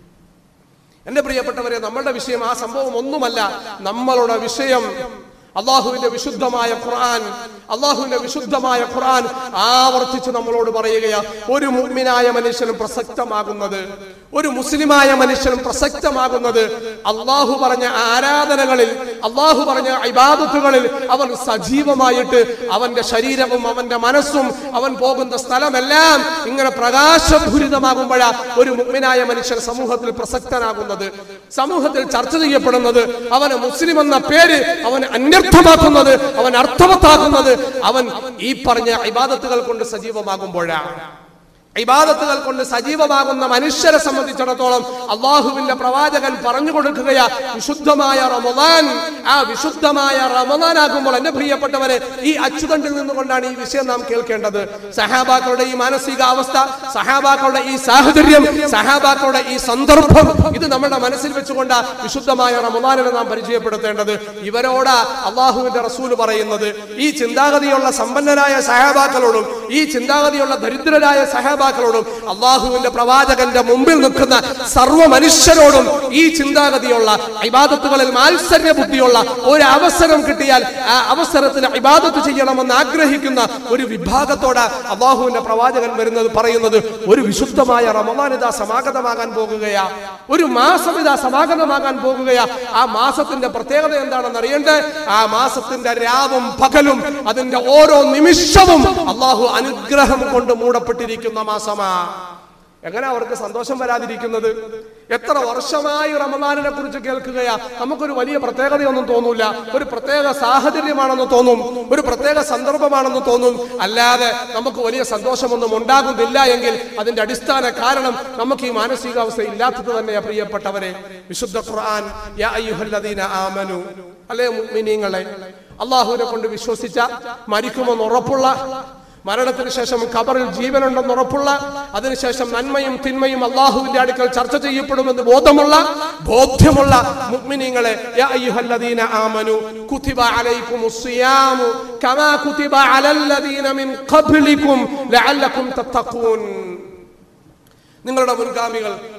എന്റെ പ്രിയപ്പെട്ടവരെ നമ്മളുടെ വിഷയം ആ സംഭവം ഒന്നുമല്ല നമ്മളുടെ വിഷയം അള്ളാഹുവിന്റെ വിശുദ്ധമായ ഖുർആൻ അള്ളാഹുവിന്റെ വിശുദ്ധമായ ഖുർആൻ ആവർത്തിച്ച് നമ്മളോട് പറയുകയാ ഒരു മുഅ്മിനായ മനുഷ്യനും പ്രസക്തമാകുന്നത് ഒരു മുസ്ലിമായ മനുഷ്യനും പ്രസക്തമാകുന്നത് അള്ളാഹു പറഞ്ഞ ആരാധനകളിൽ അള്ളാഹു പറഞ്ഞ ഇബാദത്തുകളിൽ അവൻ സജീവമായിട്ട് അവന്റെ ശരീരവും അവന്റെ മനസ്സും അവൻ പോകുന്ന സ്ഥലമെല്ലാം ഇങ്ങനെ പ്രകാശഭൂരിതമാകുമ്പോഴാ ഒരു മുഗ്മിനായ മനുഷ്യൻ സമൂഹത്തിൽ പ്രസക്തനാകുന്നത് സമൂഹത്തിൽ ചർച്ച ചെയ്യപ്പെടുന്നത് അവന് മുസ്ലിം എന്ന പേര് അവൻ അന്യർത്ഥമാക്കുന്നത് അവൻ അർത്ഥവത്താക്കുന്നത് അവൻ ഈ പറഞ്ഞ ഇബാദത്തുകൾ കൊണ്ട് സജീവമാകുമ്പോഴാണ് ഇബാദത്തുകൾ കൊണ്ട് സജീവമാകുന്ന മനുഷ്യരെ സംബന്ധിച്ചിടത്തോളം അള്ളാഹുവിന്റെ പ്രവാചകൻ പറഞ്ഞു കൊടുക്കുകയാ വിശുദ്ധമായ റമദാൻ ആ വിശുദ്ധമായ റമദാൻ ആകുമ്പോൾ എന്റെ പ്രിയപ്പെട്ടവരെ ഈ അച്ചുതണ്ടിൽ നിന്നുകൊണ്ടാണ് ഈ വിഷയം നാം കേൾക്കേണ്ടത് സഹാബാക്കളുടെ ഈ മാനസികാവസ്ഥ സഹാബാക്കളുടെ ഈ സാഹചര്യം സഹാബാക്കളുടെ ഈ സന്ദർഭം ഇത് നമ്മുടെ മനസ്സിൽ വെച്ചുകൊണ്ട് വിശുദ്ധമായ റമദാനിനെ നാം പരിചയപ്പെടുത്തേണ്ടത് ഇവരോടാ അള്ളാഹുവിന്റെ റസൂല് പറയുന്നത് ഈ ചിന്താഗതിയുള്ള സമ്പന്നരായ സഹാബാക്കളോടും ഈ ചിന്താഗതിയുള്ള ദരിദ്രരായ സഹാബാക്കളോടും അള്ളാഹുവിന്റെ പ്രവാചകന്റെ മുമ്പിൽ നിൽക്കുന്ന സർവ്വ മനുഷ്യരോടും ഈ ചിന്താഗതിയുള്ള ഇബാദത്തുകളിൽ മാത്സര്യ ബുദ്ധിയുള്ള ഒരു അവസരം കിട്ടിയാൽ ആ അവസരത്തിൽ ഇബാദത്ത് ചെയ്യണമെന്ന് ആഗ്രഹിക്കുന്ന ഒരു വിഭാഗത്തോട് അള്ളാഹുവിന്റെ പ്രവാചകൻ വരുന്നത് പറയുന്നത് ഒരു വിശുദ്ധമായ റമദാൻ ഇതാ സമാഗതമാകാൻ പോകുകയാ ഒരു മാസം ഇതാ സമാഗതമാകാൻ പോകുകയാ ആ മാസത്തിന്റെ പ്രത്യേകത എന്താണെന്ന് അറിയണ്ടേ ആ മാസത്തിന്റെ രാവും പകലും അതിന്റെ ഓരോ നിമിഷവും അള്ളാഹു അനുഗ്രഹം കൊണ്ട് മൂടപ്പെട്ടിരിക്കുന്ന മാസമാ എങ്ങനെ അവർക്ക് സന്തോഷം വരാതിരിക്കുന്നത് എത്ര വർഷമായി റമദാനിനെ കുറിച്ച് കേൾക്കുകയാ നമുക്കൊരു വലിയ പ്രത്യേകതയൊന്നും തോന്നൂല ഒരു പ്രത്യേക സാഹചര്യമാണെന്ന് തോന്നും ഒരു പ്രത്യേക സന്ദർഭമാണെന്ന് തോന്നും അല്ലാതെ നമുക്ക് വലിയ സന്തോഷമൊന്നും ഉണ്ടാകുന്നില്ല എങ്കിൽ അതിന്റെ അടിസ്ഥാന കാരണം നമുക്ക് ഈ മാനസികാവസ്ഥ ഇല്ലാത്തത് തന്നെയാ പ്രിയപ്പെട്ടവരെ വിശുദ്ധ ഖുർആൻ യാ അയ്യുഹല്ലദീന ആമനു അല്ലേ മുഅ്മിനീങ്ങളെ അള്ളാഹുവിനെ കൊണ്ട് വിശ്വസിച്ച മരിക്കുമെന്ന് ഉറപ്പുള്ള മരണത്തിന് ശേഷം ഖബറിൽ ജീവനുണ്ടെന്ന് ഉറപ്പുള്ള അതിനുശേഷം നന്മയും തിന്മയും അള്ളാഹുവിന്റെ അടുക്കൽ ചർച്ച ചെയ്യപ്പെടുമെന്ന് ബോധമുള്ള ബോധ്യമുള്ള മുഅ്മിനീങ്ങളെ യാ അയ്യുഹല്ലദീന ആമനു കുതിബ അലൈക്കുമുസ് സിയാമു കമാ കുതിബ അലല്ലദീന മിൻ ഖബ്ലിക്കും ലഅല്ലക്കും തത്തഖൂൻ നിങ്ങളുടെ മുൻഗാമികൾ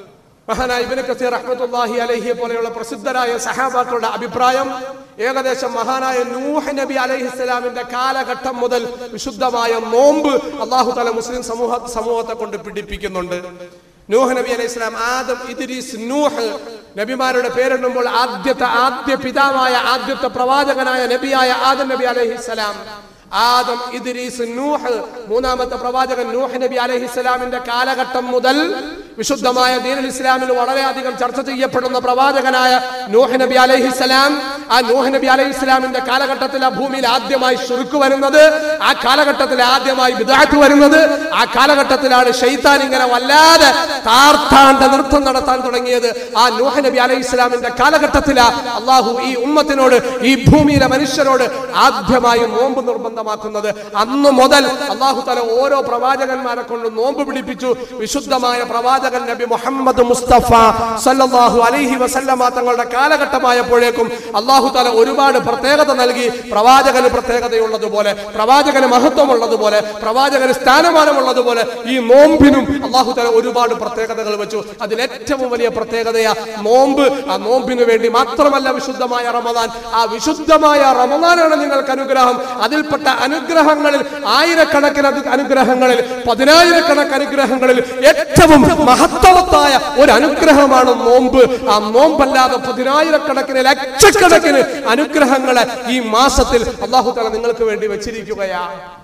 മഹാനായ ഇബ്നു കസീർ റഹ്മത്തുള്ളാഹി അലൈഹിയെ പോലെയുള്ള പ്രസിദ്ധരായ സഹാബാക്കളുടെ അഭിപ്രായം ഏകദേശം മഹാനായ നൂഹ് നബി അലൈഹിസ്സലാമിന്റെ കാലഘട്ടം മുതൽ വിശുദ്ധമായ നോമ്പ് അള്ളാഹു തല മുസ്ലിം സമൂഹ സമൂഹത്തെ കൊണ്ട് പിടിപ്പിക്കുന്നുണ്ട് നൂഹ് നബി അലൈഹി സ്വലാം ആദം ഇദ്രീസ് നൂഹ് നബിമാരുടെ പേരെണ്ണുമ്പോൾ ആദ്യത്തെ ആദ്യ പിതാവായ ആദ്യത്തെ പ്രവാചകനായ നബിയായ ആദം നബി അലൈഹിസ്സലാം ആദം ഇദ്രീസ് നൂഹ് മൂന്നാമത്തെ പ്രവാചകൻ നൂഹ് നബി അലൈഹിസ്സലാമിന്റെ കാലഘട്ടം മുതൽ വിശുദ്ധമായ ദീനുൽ ഇസ്ലാമിൽ വളരെയധികം ചർച്ച ചെയ്യപ്പെടുന്ന പ്രവാചകനായ നൂഹ് നബി അലൈഹിസ്സലാം ആ നൂഹ് നബി അലൈഹിസ്സലാമിന്റെ കാലഘട്ടത്തിൽ ആ ഭൂമിയിൽ ആദ്യമായി ശുരുക്ക് വരുന്നത് ആ കാലഘട്ടത്തിൽ ആദ്യമായി വിദാറ്റ് വരുന്നത് ആ കാലഘട്ടത്തിലാണ് ഷെയ്ത്താൻ ഇങ്ങനെ വല്ലാതെ താർത്താണ്ട നൃത്തം നടത്താൻ തുടങ്ങിയത് ആ നൂഹ് നബി അലൈഹി ഇസ്ലാമിന്റെ കാലഘട്ടത്തിലാ അള്ളാഹു ഈ ഉമ്മത്തിനോട് ഈ ഭൂമിയിലെ മനുഷ്യരോട് ആദ്യമായി നോമ്പ് നിർബന്ധമാക്കുന്നത് അന്ന് മുതൽ അള്ളാഹു തല ഓരോ പ്രവാചകന്മാരെ കൊണ്ട് നോമ്പ് പിടിപ്പിച്ചു വിശുദ്ധമായ പ്രവാചകൻ നബി മുഹമ്മദ് മുസ്തഫ സല്ലല്ലാഹു അലൈഹി വസല്ലമ തങ്ങളുടെ കാലഘട്ടമായപ്പോഴേക്കും അള്ളാഹു തല ഒരുപാട് പ്രത്യേകത നൽകി പ്രവാചകന് പ്രത്യേകതയുള്ളതുപോലെ പ്രവാചകന് മഹത്വമുള്ളതുപോലെ പ്രവാചകന് സ്ഥാനമാനമുള്ളതുപോലെ ഈ നോമ്പിനും അള്ളാഹു തല ഒരുപാട് പ്രത്യേകതകൾ വെച്ചു അതിൽ ഏറ്റവും വലിയ പ്രത്യേകതയാ നോമ്പ് ആ നോമ്പിന് വേണ്ടി മാത്രമല്ല വിശുദ്ധമായ റമദാൻ ആ വിശുദ്ധമായ റമദാനാണ് നിങ്ങൾക്ക് അനുഗ്രഹം അതിൽപ്പെട്ട അനുഗ്രഹങ്ങളിൽ ആയിരക്കണക്കിന് അത് അനുഗ്രഹങ്ങളിൽ പതിനായിരക്കണക്കിന് അനുഗ്രഹങ്ങളിൽ ഏറ്റവും മഹത്വവത്തായ ഒരു അനുഗ്രഹമാണ് നോമ്പ് ആ നോമ്പല്ലാതെ പതിനായിരക്കണക്കിന് ലക്ഷക്കണക്കിന് അനുഗ്രഹങ്ങളെ ഈ മാസത്തിൽ അള്ളാഹു തല നിങ്ങൾക്ക് വേണ്ടി വെച്ചിരിക്കുകയാ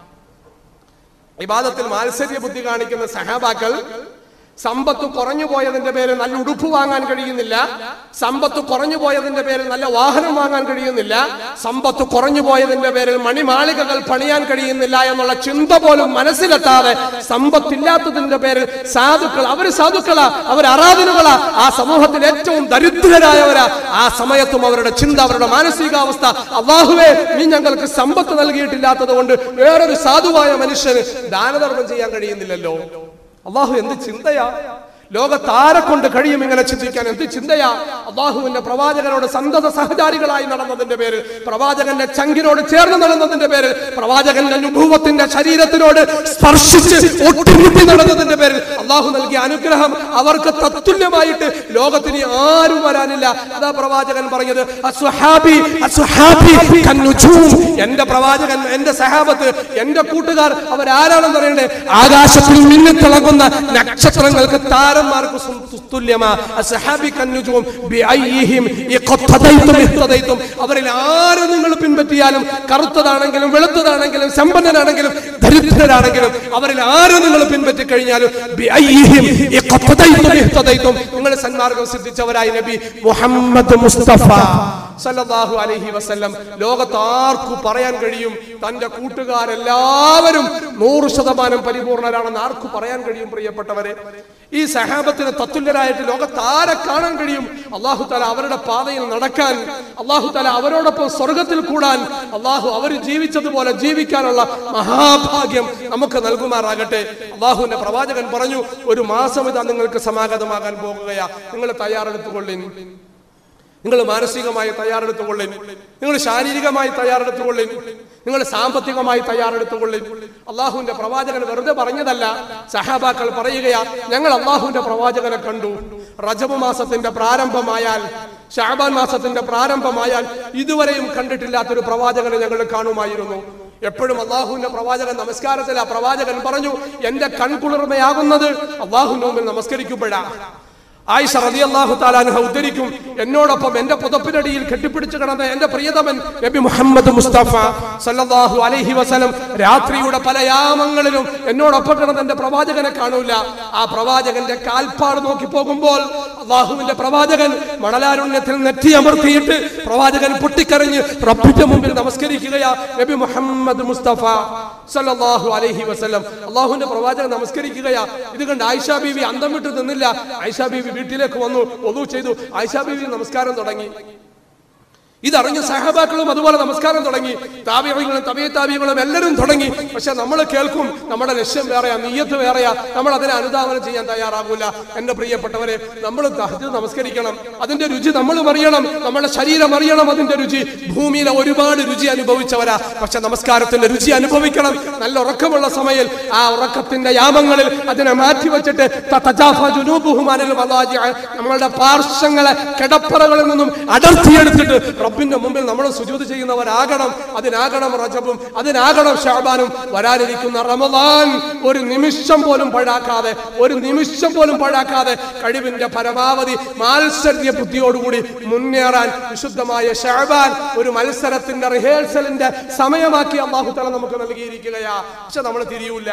ഇബാദത്തിൽ മാത്സര്യ ബുദ്ധി കാണിക്കുന്ന സഹാബാക്കൾ സമ്പത്ത് കുറഞ്ഞു പോയതിന്റെ പേരിൽ നല്ല ഉടുപ്പ് വാങ്ങാൻ കഴിയുന്നില്ല സമ്പത്ത് കുറഞ്ഞു പോയതിന്റെ പേരിൽ നല്ല വാഹനം വാങ്ങാൻ കഴിയുന്നില്ല സമ്പത്ത് കുറഞ്ഞു പോയതിന്റെ പേരിൽ മണിമാളികകൾ പണിയാൻ കഴിയുന്നില്ല എന്നുള്ള ചിന്ത പോലും മനസ്സിലെത്താതെ സമ്പത്തില്ലാത്തതിന്റെ പേരിൽ സാധുക്കൾ അവര് സാധുക്കളാ അവർ അറാധനുകളാ ആ സമൂഹത്തിൽ ഏറ്റവും ദരിദ്രരായവരാ ആ സമയത്തും അവരുടെ ചിന്ത അവരുടെ മാനസികാവസ്ഥ അള്ളാഹുവേ നീ ഞങ്ങൾക്ക് സമ്പത്ത് നൽകിയിട്ടില്ലാത്തത് കൊണ്ട് വേറൊരു സാധുവായ മനുഷ്യന് ദാനധർമ്മം ചെയ്യാൻ കഴിയുന്നില്ലല്ലോ അള്ളാഹു എന്ത് ചിന്തയാ ലോകത്താരെ കൊണ്ട് കഴിയും ഇങ്ങനെ ചിന്തിക്കാൻ എന്ത് ചിന്തയാ അള്ളാഹുവിന്റെ പ്രവാചകനോട് സന്തത സഹചാരികളായി നടന്നതിന്റെ പേരിൽ പ്രവാചകന്റെ ചങ്കിനോട് ചേർന്ന് നടന്നതിന്റെ പേരിൽ പ്രവാചകന്റെ അനുഭവത്തിന്റെ ശരീരത്തിനോട് സ്പർശിച്ച് ഒട്ടുമുട്ടി നടന്നതിന്റെ പേരിൽ അള്ളാഹു നൽകിയ അനുഗ്രഹം അവർക്ക് തത്തുല്യമായിട്ട് ലോകത്തിന് ആരും വരാനില്ല അതാ പ്രവാചകൻ പറഞ്ഞത് അസ്വഹാബി അസ്വഹാബി കന്നുജൂം എന്റെ പ്രവാചകൻ എന്റെ സഹാബത്ത് എന്റെ കൂട്ടുകാർ അവരാരാണെന്ന് പറയണ്ടേ ആകാശത്തിൽ മിന്നിത്തിളങ്ങുന്ന നക്ഷത്രങ്ങൾക്ക് താരന്മാർക്ക് സു- തുല്യമാ അസ്ഹാബി കന്നുജൂം ബിഅയ്യിഹിം ഇഖ്തദൈതും ഇഹ്തദൈതും അവരിൽ ആരെ നിങ്ങൾ പിൻപറ്റിയാലും കറുത്തതാണെങ്കിലും വെളുത്തതാണെങ്കിലും സമ്പന്നനാണെങ്കിലും ദരിദ്രരാണെങ്കിലും അവരിൽ ആരെ നിങ്ങൾ പിൻപറ്റി കഴിഞ്ഞാലും ബിഅയ്യിഹിം ഇഖ്തദൈതും ഇഹ്തദൈതും നിങ്ങൾ സന്മാർഗം സിദ്ധിച്ചവരായി നബി മുഹമ്മദ് മുസ്തഫ സല്ലല്ലാഹു അലൈഹി വസല്ലം ലോകത്ത് ആർക്കു പറയാൻ കഴിയും തന്റെ കൂട്ടുകാരെല്ലാവരും നൂറ് ശതമാനം പരിപൂർണരാണെന്ന് ആർക്കു പറയാൻ കഴിയും പ്രിയപ്പെട്ടവരെ ഈ സഹാബത്തിന് തത്തുല്യരായിട്ട് ലോകത്ത് ആരെ കാണാൻ കഴിയും അള്ളാഹു തല അവരുടെ പാതയിൽ നടക്കാൻ അള്ളാഹു തല അവരോടൊപ്പം സ്വർഗത്തിൽ കൂടാൻ അള്ളാഹു അവർ ജീവിച്ചതുപോലെ ജീവിക്കാനുള്ള മഹാഭാഗ്യം നമുക്ക് നൽകുമാറാകട്ടെ അള്ളാഹുവിന്റെ പ്രവാചകൻ പറഞ്ഞു ഒരു മാസം ഇതാ നിങ്ങൾക്ക് സമാഗതമാകാൻ പോകുകയാ നിങ്ങൾ തയ്യാറെടുത്തുകൊള്ളിൻ നിങ്ങൾ മാനസികമായി തയ്യാറെടുത്തുകൊള്ളിൻ നിങ്ങൾ ശാരീരികമായി തയ്യാറെടുത്തുകൊള്ളിൻ നിങ്ങൾ സാമ്പത്തികമായി തയ്യാറെടുത്തുകൊള്ളിൻ അള്ളാഹുവിന്റെ പ്രവാചകൻ വെറുതെ പറഞ്ഞതല്ല സഹാബാക്കൾ പറയുകയാ ഞങ്ങൾ അള്ളാഹുവിന്റെ പ്രവാചകനെ കണ്ടു റജബ് മാസത്തിന്റെ പ്രാരംഭമായാൽ ഷാബാൻ മാസത്തിന്റെ പ്രാരംഭമായാൽ ഇതുവരെയും കണ്ടിട്ടില്ലാത്തൊരു പ്രവാചകനെ ഞങ്ങൾ കാണുമായിരുന്നു എപ്പോഴും അള്ളാഹുവിന്റെ പ്രവാചകൻ നമസ്കാരത്തിൽ ആ പ്രവാചകൻ പറഞ്ഞു എന്റെ കൺകുളിർമയാകുന്നത് അള്ളാഹുവിന്റെ മുമ്പിൽ നമസ്കരിക്കുമ്പോഴാ ആയിഷ റളിയല്ലാഹു താലാൻഹ ഉദ്ധരിക്കും എന്നോടൊപ്പം എന്റെ പുതപ്പിനടിയിൽ കെട്ടിപ്പിടിച്ചു കിടന്ന എന്റെ പ്രിയതമൻ നബി മുഹമ്മദ് മുസ്തഫ സല്ലല്ലാഹു അലൈഹി വസല്ലം രാത്രിയുടെ പല യാമങ്ങളിലും എന്നോടൊപ്പം കിടന്ന എന്റെ പ്രവാചകനെ കാണൂല ആ പ്രവാചകന്റെ കാൽപ്പാട് നോക്കി പോകുമ്പോൾ അള്ളാഹുവിന്റെ പ്രവാചകൻ മണലാരുണ്യത്തിൽ നെറ്റി അമർത്തിയിട്ട് പ്രവാചകൻ പൊട്ടിക്കരഞ്ഞ് റബ്ബിന്റെ മുമ്പിൽ നമസ്കരിക്കുകയാ നബി മുഹമ്മദ് മുസ്തഫ സല്ലല്ലാഹു അലൈഹി വസല്ലം അള്ളാഹുവിന്റെ പ്രവാചകൻ നമസ്കരിക്കുകയാ ഇത് കണ്ട് ആയിഷ ബീവി അന്തം വിട്ട് നിന്നില്ല ആയിഷ ബീവി വീട്ടിലേക്ക് വന്നു ഒതു ചെയ്തു ആയിഷ ബീവി നമസ്കാരം തുടങ്ങി ഇതറിഞ്ഞ സഹബാക്കളും അതുപോലെ നമസ്കാരം തുടങ്ങി താപികളും തമിഴ് താപികളും എല്ലാവരും തുടങ്ങി പക്ഷെ നമ്മൾ കേൾക്കും നമ്മുടെ ലക്ഷ്യം വേറെയാ നീയത്ത് വേറെയാ നമ്മൾ അതിനെ അനുധാവനം ചെയ്യാൻ തയ്യാറാകൂല എന്റെ പ്രിയപ്പെട്ടവരെ നമ്മൾ തഹജ് നമസ്കരിക്കണം അതിന്റെ രുചി നമ്മളും അറിയണം നമ്മുടെ ശരീരം അറിയണം അതിന്റെ രുചി ഭൂമിയിലെ ഒരുപാട് രുചി അനുഭവിച്ചവരാ പക്ഷെ നമസ്കാരത്തിന്റെ രുചി അനുഭവിക്കണം നല്ല ഉറക്കമുള്ള സമയം ആ ഉറക്കത്തിന്റെ യാമങ്ങളിൽ അതിനെ മാറ്റിവെച്ചിട്ട് തതജാഫ ജുനൂബുഹും അനിൽ മദാജിഅ. നമ്മളുടെ പാർശ്വങ്ങളെ കിടപ്പറകളിൽ നിന്നും അടർത്തിയെടുത്തിട്ട് റബ്ബിന്റെ മുമ്പിൽ നമ്മൾ സുജൂത് ചെയ്യുന്നവരാകണം അതിനാകണം റജബും അതിനാകണം ഷാബാനും വരാനിരിക്കുന്ന റമദാൻ ഒരു നിമിഷം പോലും പഴാക്കാതെ ഒരു നിമിഷം പോലും പഴാക്കാതെ കഴിവിന്റെ പരമാവധി മാത്സര്യ ബുദ്ധിയോടുകൂടി മുന്നേറാൻ വിശുദ്ധമായ ഷാബാൻ ഒരു മത്സരത്തിന്റെ റിഹേഴ്സലിന്റെ സമയമാക്കി അള്ളാഹുത്തല നമുക്ക് നൽകിയിരിക്കുകയാ പക്ഷെ നമ്മൾ തിരിയൂല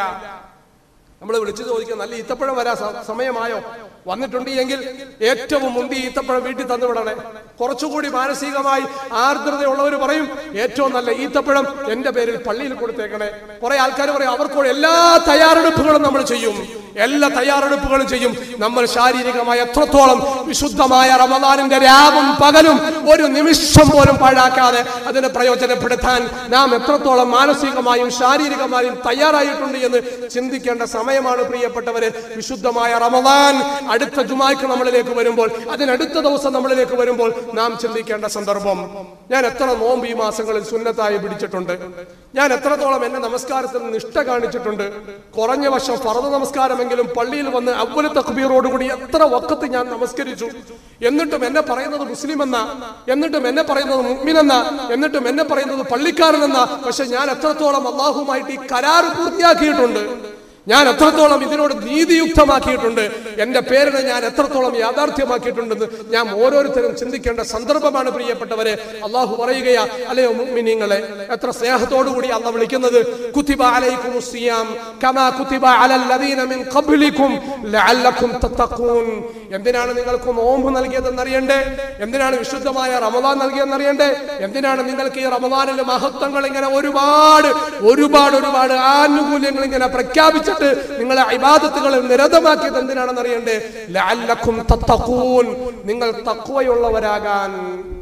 നമ്മൾ വിളിച്ചു ചോദിക്കുക നല്ല ഈത്തപ്പഴം വരാ സ- സമയമായോ വന്നിട്ടുണ്ട് എങ്കിൽ ഏറ്റവും മുന്തി ഈത്തപ്പഴം വീട്ടിൽ തന്നു വിടണേ കുറച്ചുകൂടി മാനസികമായി ആർദ്രതയുള്ളവർ പറയും ഏറ്റവും നല്ല ഈത്തപ്പഴം എന്റെ പേരിൽ പള്ളിയിൽ കൊടുത്തേക്കണേ കുറെ ആൾക്കാർ പറയും അവർക്ക് എല്ലാ തയ്യാറെടുപ്പുകളും നമ്മൾ ചെയ്യും എല്ലാ തയ്യാറെടുപ്പുകളും ചെയ്യും നമ്മൾ ശാരീരികമായി എത്രത്തോളം വിശുദ്ധമായ റമദാനിന്റെ രാവും പകലും ഒരു നിമിഷം പോലും പാഴാക്കാതെ അതിനെ പ്രയോജനപ്പെടുത്താൻ നാം എത്രത്തോളം മാനസികമായും ശാരീരികമായും തയ്യാറായിട്ടുണ്ട് എന്ന് ചിന്തിക്കേണ്ട സമയമാണ് പ്രിയപ്പെട്ടവരെ വിശുദ്ധമായ റമദാൻ അടുത്ത ജുമാക്ക് നമ്മളിലേക്ക് വരുമ്പോൾ അതിനടുത്ത ദിവസം നമ്മളിലേക്ക് വരുമ്പോൾ നാം ചിന്തിക്കേണ്ട സന്ദർഭം ഞാൻ എത്ര നോമ്പ് ഈ മാസങ്ങളിൽ സുന്നത്തായി പിടിച്ചിട്ടുണ്ട് ഞാൻ എത്രത്തോളം എന്റെ നമസ്കാരത്തിൽ നിഷ്ഠ കാണിച്ചിട്ടുണ്ട് കുറഞ്ഞ വർഷം ഫറദ് നമസ്കാരമെങ്കിലും പള്ളിയിൽ വന്ന് അവല് തക്ബീറോടുകൂടി എത്ര വക്കത്ത് ഞാൻ നമസ്കരിച്ചു എന്നിട്ടും എന്നെ പറയുന്നത് മുസ്ലിം എന്ന എന്നിട്ടും എന്നെ പറയുന്നത് മുഗ്മിനെന്ന എന്നിട്ടും എന്നെ പറയുന്നത് പള്ളിക്കാരനെന്ന പക്ഷെ ഞാൻ എത്രത്തോളം അള്ളാഹുമായിട്ട് ഈ കരാർ പൂർത്തിയാക്കിയിട്ടുണ്ട് ഞാൻ എത്രത്തോളം ഇതിനോട് നീതിയുക്തമാക്കിയിട്ടുണ്ട് എന്റെ പേരിനെ ഞാൻ എത്രത്തോളം യാഥാർത്ഥ്യമാക്കിയിട്ടുണ്ടെന്ന് ഞാൻ ഓരോരുത്തരും ചിന്തിക്കേണ്ട സന്ദർഭമാണ് പ്രിയപ്പെട്ടവരെ അള്ളാഹു പറയുകയാ അല്ലയോ മുഅ്മിനീങ്ങളെ എത്ര സ്നേഹത്തോടുകൂടി അല്ല വിളിക്കുന്നത് കുത്തിബ അലൈക്കും സിയാം കമാ കുത്തിബ അലൽ ലദീന മിൻ ഖബ്ലിക്കും ലഅല്ലക്കും തത്തഖൂൻ എന്തിനാണ് നിങ്ങൾക്ക് നോമ്പ് നൽകിയതെന്ന് അറിയണ്ടേ എന്തിനാണ് വിശുദ്ധമായ റമദാൻ നൽകിയതെന്ന് അറിയണ്ടേ എന്തിനാണ് നിങ്ങൾക്ക് ഈ റമദാനിലെ മഹത്വങ്ങൾ ഇങ്ങനെ ഒരുപാട് ഒരുപാട് ഒരുപാട് ആനുകൂല്യങ്ങൾ ഇങ്ങനെ പ്രഖ്യാപിച്ചിട്ട് നിങ്ങളെ ഇബാദത്തുകൾ നിരതമാക്കിയത് എന്തിനാണെന്ന് അറിയണ്ടേ ലഅല്ലക്കും തത്തഖൂൻ നിങ്ങൾ തഖ്വയുള്ളവരാകാൻ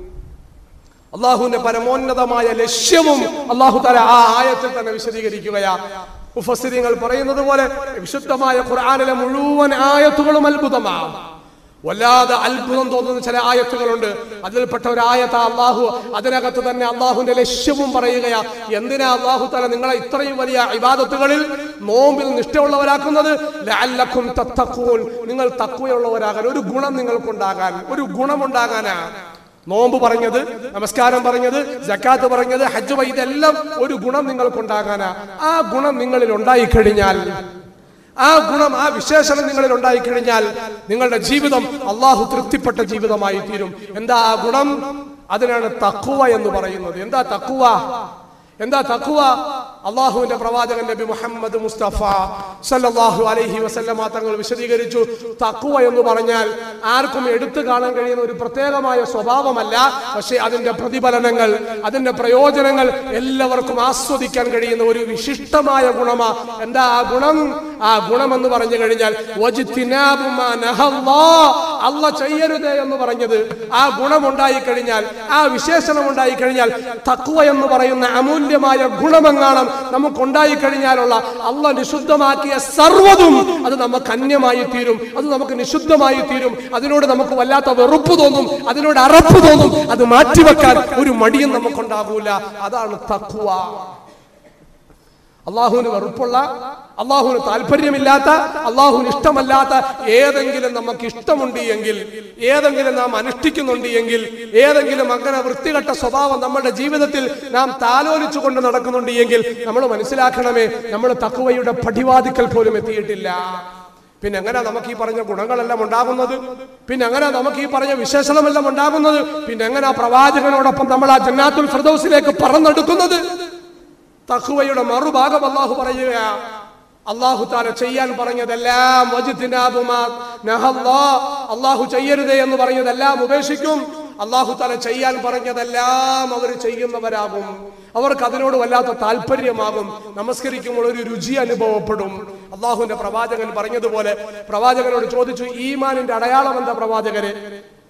അള്ളാഹുവിന്റെ പരമോന്നതമായ ലക്ഷ്യവും അള്ളാഹു തല ആ ആയത്തിൽ തന്നെ വിശദീകരിക്കുകയാ മുഫസ്സിരിങ്ങൾ പറയുന്നത് പോലെ വിശുദ്ധമായ ഖുർആനിലെ മുഴുവൻ ആയത്തുകളും അത്ഭുതമാണ് വല്ലാതെ അത്ഭുതം തോന്നുന്ന ചില ആയത്തുകളുണ്ട് അതിൽപ്പെട്ട ഒരു ആയത്ത അള്ളാഹു അതിനകത്ത് തന്നെ അള്ളാഹുവിന്റെ ലക്ഷ്യവും പറയുകയാ എന്തിനാ അള്ളാഹു തല നിങ്ങളെ ഇത്രയും വലിയ ഇബാദത്തുകളിൽ നോമ്പിൽ നിഷ്ഠയുള്ളവരാക്കുന്നത് ലഅല്ലക്കും തത്തഖൂൻ നിങ്ങൾ തക്വയുള്ളവരാകാൻ ഒരു ഗുണം നിങ്ങൾക്കുണ്ടാകാൻ ഒരു ഗുണമുണ്ടാകാനാ നോമ്പ് പറഞ്ഞത് നമസ്കാരം പറഞ്ഞത് ജക്കാത്ത് പറഞ്ഞത് ഹജ്ജ് പ- ഇതെല്ലാം ഒരു ഗുണം നിങ്ങൾക്കുണ്ടാകാനാ ആ ഗുണം നിങ്ങളിൽ ഉണ്ടായിക്കഴിഞ്ഞാൽ ആ ഗുണം ആ വിശേഷണം നിങ്ങളിൽ ഉണ്ടായിക്കഴിഞ്ഞാൽ നിങ്ങളുടെ ജീവിതം അള്ളാഹു തൃപ്തിപ്പെട്ട ജീവിതമായി തീരും എന്താ ആ ഗുണം അതിനാണ് തക്കുവ എന്ന് പറയുന്നത് എന്താ തക്കുവ എന്താ തക്കുവ അള്ളാഹുവിന്റെ പ്രവാചകൻ നബി മുഹമ്മദ് മുസ്തഫ സല്ലല്ലാഹു അലൈഹി വസല്ലമ തങ്ങൾ വിശദീകരിച്ചു തക്കുവ എന്ന് പറഞ്ഞാൽ ആർക്കും എടുത്തു കാണാൻ കഴിയുന്ന ഒരു പ്രത്യേകമായ സ്വഭാവമല്ല പക്ഷേ അതിന്റെ പ്രതിഫലനങ്ങൾ അതിന്റെ പ്രയോജനങ്ങൾ എല്ലാവർക്കും ആസ്വദിക്കാൻ കഴിയുന്ന ഒരു വിശിഷ്ടമായ ഗുണമാ എന്താ ആ ഗുണം ആ ഗുണം എന്ന് പറഞ്ഞു കഴിഞ്ഞാൽ വജ്തിനാബു മാ നഹല്ലാ. അല്ല ചെയ്യരുത് എന്ന് പറഞ്ഞത് ആ ഗുണം ഉണ്ടായി കഴിഞ്ഞാൽ ആ വിശേഷണം ഉണ്ടായി കഴിഞ്ഞാൽ തക്കുവ എന്ന് പറയുന്ന അമൂല്യമായ ഗുണമെങ്ങാണം നമുക്കുണ്ടായി കഴിഞ്ഞാലുള്ള അല്ല നിശുദ്ധമാക്കിയ സർവ്വതും അത് നമുക്ക് അന്യമായി തീരും അത് നമുക്ക് നിശുദ്ധമായി തീരും അതിനോട് നമുക്ക് വല്ലാത്ത വെറുപ്പ് തോന്നും അതിനോട് അറപ്പ് തോന്നും അത് മാറ്റിവെക്കാൻ ഒരു മടിയും നമുക്കുണ്ടാകൂല അതാണ് തക്കുവ അള്ളാഹുവിന് വെറുപ്പുള്ള അള്ളാഹുവിന് താല്പര്യമില്ലാത്ത അള്ളാഹുവിന് ഇഷ്ടമല്ലാത്ത ഏതെങ്കിലും നമുക്ക് ഇഷ്ടമുണ്ട് എങ്കിൽ ഏതെങ്കിലും നാം അനുഷ്ഠിക്കുന്നുണ്ട് എങ്കിൽ ഏതെങ്കിലും അങ്ങനെ വൃത്തികെട്ട സ്വഭാവം നമ്മുടെ ജീവിതത്തിൽ നാം താലോലിച്ചു കൊണ്ട് നടക്കുന്നുണ്ട് എങ്കിൽ നമ്മൾ മനസ്സിലാക്കണമേ നമ്മൾ തക്കുവയുടെ പടിവാതിക്കൽ പോലും എത്തിയിട്ടില്ല പിന്നെ എങ്ങനെ നമുക്ക് ഈ പറഞ്ഞ ഗുണങ്ങളെല്ലാം ഉണ്ടാകുന്നത് പിന്നെ എങ്ങനെ നമുക്ക് ഈ പറഞ്ഞ വിശേഷണമെല്ലാം ഉണ്ടാകുന്നത് പിന്നെ എങ്ങനെ ആ പ്രവാചകനോടൊപ്പം നമ്മൾ ആ ജന്നാത്തുൽ ഫിർദൗസിലേക്ക് പറന്നെടുക്കുന്നത് തഖ്വയുടെ മറുഭാഗം അള്ളാഹു പറയുക അള്ളാഹു താല ചെയ്യാൻ പറഞ്ഞതെല്ലാം വജ്തിനാബുമാ നഹല്ലാ. അള്ളാഹു ചെയ്യരുതേ എന്ന് പറഞ്ഞതെല്ലാം ഉപേക്ഷിക്കും അള്ളാഹു താല ചെയ്യാൻ പറഞ്ഞതെല്ലാം അവർ ചെയ്യുന്നവരാകും അവർക്ക് അതിനോട് വല്ലാത്ത താല്പര്യമാകും നമസ്കരിക്കുമ്പോൾ ഒരു രുചി അനുഭവപ്പെടും അള്ളാഹുവിന്റെ പ്രവാചകൻ പറഞ്ഞതുപോലെ പ്രവാചകനോട് ചോദിച്ചു ഈമാനിന്റെ അടയാളം എന്താ പ്രവാചകരെ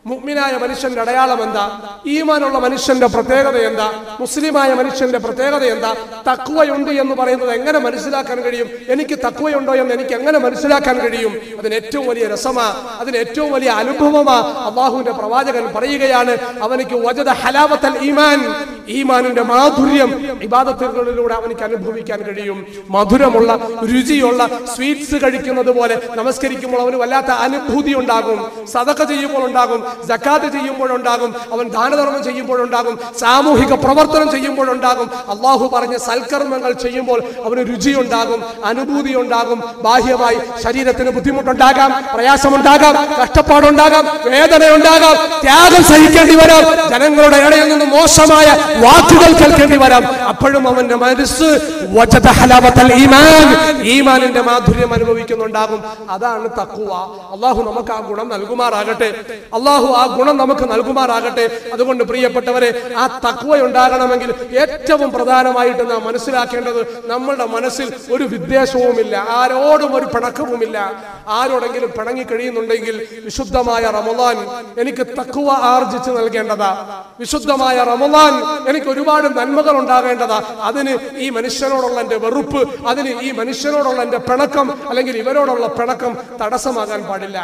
മുഗ്മിനായ മനുഷ്യന്റെ അടയാളം എന്താ ഈമാനുള്ള മനുഷ്യന്റെ പ്രത്യേകത എന്താ മുസ്ലിമായ മനുഷ്യന്റെ പ്രത്യേകത എന്താ തക്വയുണ്ട് എന്ന് പറയുന്നത് എങ്ങനെ മനസ്സിലാക്കാൻ കഴിയും എനിക്ക് തക്വയുണ്ടോ എന്ന് എനിക്ക് എങ്ങനെ മനസ്സിലാക്കാൻ കഴിയും അതിന് ഏറ്റവും വലിയ രസമാ അതിന് ഏറ്റവും വലിയ അനുഭവമാ അള്ളാഹുവിന്റെ പ്രവാചകൻ പറയുകയാണ് അവനിക്ക് വജദ ഹലാവത്തൽ ഈമാൻ ഈമാനിന്റെ മാധുര്യം ഇബാദത്തുകളിലൂടെ അവനിക്ക് അനുഭവിക്കാൻ കഴിയും മധുരമുള്ള രുചിയുള്ള സ്വീറ്റ്സ് കഴിക്കുന്നത് പോലെ നമസ്കരിക്കുമ്പോൾ അവന് വല്ലാത്ത അനുഭൂതി ഉണ്ടാകും സതക്ക ചെയ്യുമ്പോൾ ഉണ്ടാകും ജക്കാത്ത് ചെയ്യുമ്പോഴുണ്ടാകും അവൻ ദാനധർമ്മം ചെയ്യുമ്പോഴുണ്ടാകും സാമൂഹിക പ്രവർത്തനം ചെയ്യുമ്പോഴുണ്ടാകും അള്ളാഹു പറഞ്ഞ സൽക്കർമ്മങ്ങൾ ചെയ്യുമ്പോൾ അവന് രുചിയുണ്ടാകും അനുഭൂതി ഉണ്ടാകും ബാഹ്യമായി ശരീരത്തിന് ബുദ്ധിമുട്ടുണ്ടാകാം പ്രയാസമുണ്ടാകാം കഷ്ടപ്പാടുണ്ടാകാം വേദനയുണ്ടാകാം ത്യാഗം സഹിക്കേണ്ടി വരാം ജനങ്ങളുടെ ഇടയിൽ നിന്ന് മോശമായ വാക്കുകൾ കേൾക്കേണ്ടി വരാം അപ്പോഴും അവന്റെ മനസ്സ് വജദ ഹലാവത്തൽ ഈമാൻ ഈമാനിന്റെ മാധുര്യം അനുഭവിക്കുന്നുണ്ടാകും അതാണ് തക്കുവ അള്ളാഹു നമുക്ക് ആ ഗുണം നൽകുമാറാകട്ടെ അള്ളാഹു ആ ഗുണം നമുക്ക് നൽകുമാറാകട്ടെ അതുകൊണ്ട് പ്രിയപ്പെട്ടവരെ ആ തക്കുവ ഉണ്ടാകണമെങ്കിൽ ഏറ്റവും പ്രധാനമായിട്ട് നാം മനസ്സിലാക്കേണ്ടത് നമ്മളുടെ മനസ്സിൽ ഒരു വിദ്വേഷവുമില്ല ആരോടും ഒരു പിണക്കവുമില്ല ആരോടെങ്കിലും പിണങ്ങി കഴിയുന്നുണ്ടെങ്കിൽ വിശുദ്ധമായ റമദാൻ എനിക്ക് തക്കുവ ആർജിച്ച് നൽകേണ്ടതാ വിശുദ്ധമായ റമദാൻ എനിക്ക് ഒരുപാട് നന്മകൾ ഉണ്ടാകേണ്ടതാ അതിന് ഈ മനുഷ്യനോടുള്ള എന്റെ വെറുപ്പ് അതിന് ഈ മനുഷ്യനോടുള്ള എന്റെ പിണക്കം അല്ലെങ്കിൽ ഇവരോടുള്ള പിണക്കം തടസ്സമാകാൻ പാടില്ല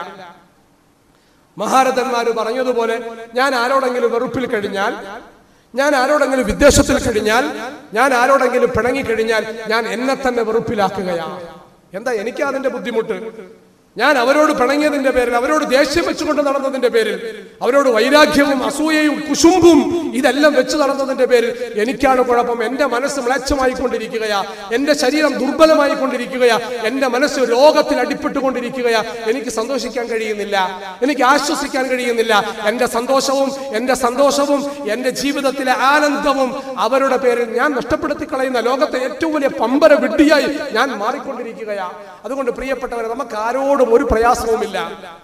മഹാരഥന്മാര് പറഞ്ഞതുപോലെ ഞാൻ ആരോടെങ്കിലും വെറുപ്പിൽ കഴിഞ്ഞാൽ ഞാൻ ആരോടെങ്കിലും വിദ്വേഷത്തിൽ കഴിഞ്ഞാൽ ഞാൻ ആരോടെങ്കിലും പിണങ്ങി കഴിഞ്ഞാൽ ഞാൻ എന്നെ തന്നെ വെറുപ്പിലാക്കുകയാണ് എന്താ എനിക്ക് അതിന്റെ ബുദ്ധിമുട്ട് ഞാൻ അവരോട് പിണങ്ങിയതിന്റെ പേരിൽ അവരോട് ദേഷ്യം വെച്ചുകൊണ്ട് നടന്നതിന്റെ പേരിൽ അവരോട് വൈരാഗ്യവും അസൂയയും കുശുമ്പും ഇതെല്ലാം വെച്ച് നടന്നതിന്റെ പേരിൽ എനിക്കാണ് കുഴപ്പം എന്റെ മനസ്സ് മ്ലേച്ഛമായി കൊണ്ടിരിക്കുകയാ എന്റെ ശരീരം ദുർബലമായി കൊണ്ടിരിക്കുകയാ എന്റെ മനസ്സ് രോഗത്തിൽ അടിപ്പെട്ടുകൊണ്ടിരിക്കുകയാ എനിക്ക് സന്തോഷിക്കാൻ കഴിയുന്നില്ല എനിക്ക് ആശ്വസിക്കാൻ കഴിയുന്നില്ല എന്റെ സന്തോഷവും എന്റെ സന്തോഷവും എന്റെ ജീവിതത്തിലെ ആനന്ദവും അവരുടെ പേരിൽ ഞാൻ നഷ്ടപ്പെടുത്തി കളയുന്ന ലോകത്തെ ഏറ്റവും വലിയ പമ്പര വിഡ്ഢിയായി ഞാൻ മാറിക്കൊണ്ടിരിക്കുകയാ അതുകൊണ്ട് പ്രിയപ്പെട്ടവരെ നമുക്ക് ആരോടും ഒരു പ്രയാസവുമില്ല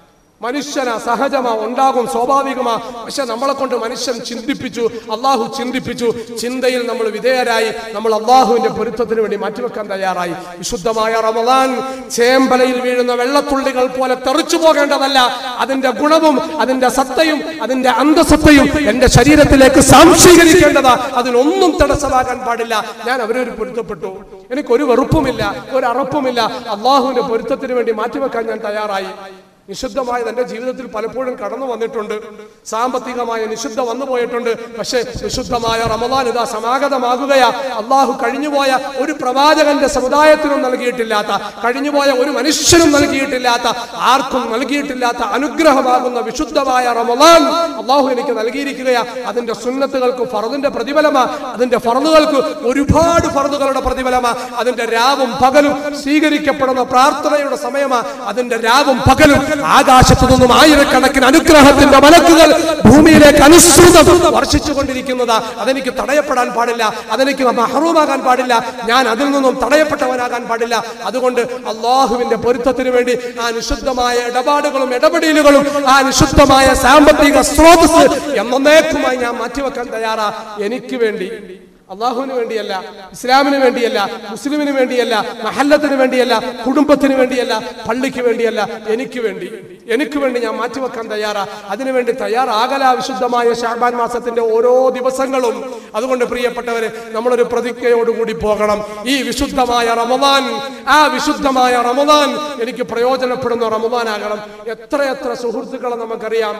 മനുഷ്യന സഹജമാ ഉണ്ടാകും സ്വാഭാവികമാ പക്ഷെ നമ്മളെ കൊണ്ട് മനുഷ്യൻ ചിന്തിപ്പിച്ചു അള്ളാഹു ചിന്തിപ്പിച്ചു ചിന്തയിൽ നമ്മൾ വിധേയരായി നമ്മൾ അള്ളാഹുവിന്റെ പൊരുത്തത്തിന് വേണ്ടി മാറ്റിവെക്കാൻ തയ്യാറായി വിശുദ്ധമായ റമദാൻ ചേമ്പലയിൽ വീഴുന്ന വെള്ളത്തുള്ളികൾ പോലെ തെറിച്ചു പോകേണ്ടതല്ല അതിന്റെ ഗുണവും അതിന്റെ സത്തയും അതിന്റെ അന്തസത്തയും എന്റെ ശരീരത്തിലേക്ക് സാംശീകരിക്കേണ്ടതാ അതിനൊന്നും തടസ്സമാകാൻ പാടില്ല ഞാൻ അവരൊരു പൊരുത്തപ്പെട്ടു എനിക്കൊരു വെറുപ്പുമില്ല ഒരു അറപ്പുമില്ല അള്ളാഹുവിന്റെ പൊരുത്തത്തിന് വേണ്ടി മാറ്റിവെക്കാൻ ഞാൻ തയ്യാറായി നിഷിദ്ധമായത് എന്റെ ജീവിതത്തിൽ പലപ്പോഴും കടന്നു വന്നിട്ടുണ്ട് സാമ്പത്തികമായ നിഷിദ്ധ വന്നു പോയിട്ടുണ്ട് പക്ഷേ വിശുദ്ധമായ റമദാൻ ഇതാ സമാഗതമാകുകയാ അള്ളാഹു കഴിഞ്ഞുപോയ ഒരു പ്രവാചകന്റെ സമുദായത്തിനും നൽകിയിട്ടില്ലാത്ത കഴിഞ്ഞുപോയ ഒരു മനുഷ്യനും നൽകിയിട്ടില്ലാത്ത ആർക്കും നൽകിയിട്ടില്ലാത്ത അനുഗ്രഹമാകുന്ന വിശുദ്ധമായ റമദാൻ അള്ളാഹു എനിക്ക് നൽകിയിരിക്കുകയാ അതിന്റെ സുന്നത്തുകൾക്ക് ഫറദിന്റെ പ്രതിഫലമാ അതിന്റെ ഫറദുകൾക്ക് ഒരുപാട് ഫറദുകളുടെ പ്രതിഫലമാ അതിന്റെ രാവും പകലും സ്വീകരിക്കപ്പെടുന്ന പ്രാർത്ഥനയുടെ സമയമാ അതിന്റെ രാവും പകലും ആകാശത്തു നിന്നും ആയിരക്കണക്കിന് അനുഗ്രഹത്തിന്റെ മലക്കുകൾ ഭൂമിയിലേക്ക് അനുസൃതം വർഷിച്ചു കൊണ്ടിരിക്കുന്നതാ അതെനിക്ക് തടയപ്പെടാൻ പാടില്ല അതെനിക്ക് മഹറൂമാകാൻ പാടില്ല ഞാൻ അതിൽ നിന്നും തടയപ്പെട്ടവനാകാൻ പാടില്ല അതുകൊണ്ട് അള്ളാഹുവിന്റെ പൊരുത്തത്തിന് വേണ്ടി ആ നിശുദ്ധമായ ഇടപാടുകളും ഇടപെടലുകളും ആ നിശുദ്ധമായ സാമ്പത്തിക സ്രോതസ് എന്നേക്കുമായി ഞാൻ മാറ്റിവെക്കാൻ തയ്യാറാ എനിക്ക് വേണ്ടി അള്ളാഹുവിന് വേണ്ടിയല്ല ഇസ്ലാമിന് വേണ്ടിയല്ല മുസ്ലിമിന് വേണ്ടിയല്ല മഹല്ലത്തിന് വേണ്ടിയല്ല കുടുംബത്തിന് വേണ്ടിയല്ല പള്ളിക്ക് വേണ്ടിയല്ല എനിക്ക് വേണ്ടി എനിക്ക് വേണ്ടി ഞാൻ മാറ്റിവെക്കാൻ തയ്യാറാ അതിനുവേണ്ടി തയ്യാറാകല വിശുദ്ധമായ ഷാബാൻ മാസത്തിന്റെ ഓരോ ദിവസങ്ങളും അതുകൊണ്ട് പ്രിയപ്പെട്ടവരെ നമ്മളൊരു പ്രതിജ്ഞയോടുകൂടി പോകണം ഈ വിശുദ്ധമായ റമദാൻ ആ വിശുദ്ധമായ റമദാൻ എനിക്ക് പ്രയോജനപ്പെടുന്ന റമദാനാകണം എത്രയെത്ര സുഹൃത്തുക്കളെ നമുക്കറിയാം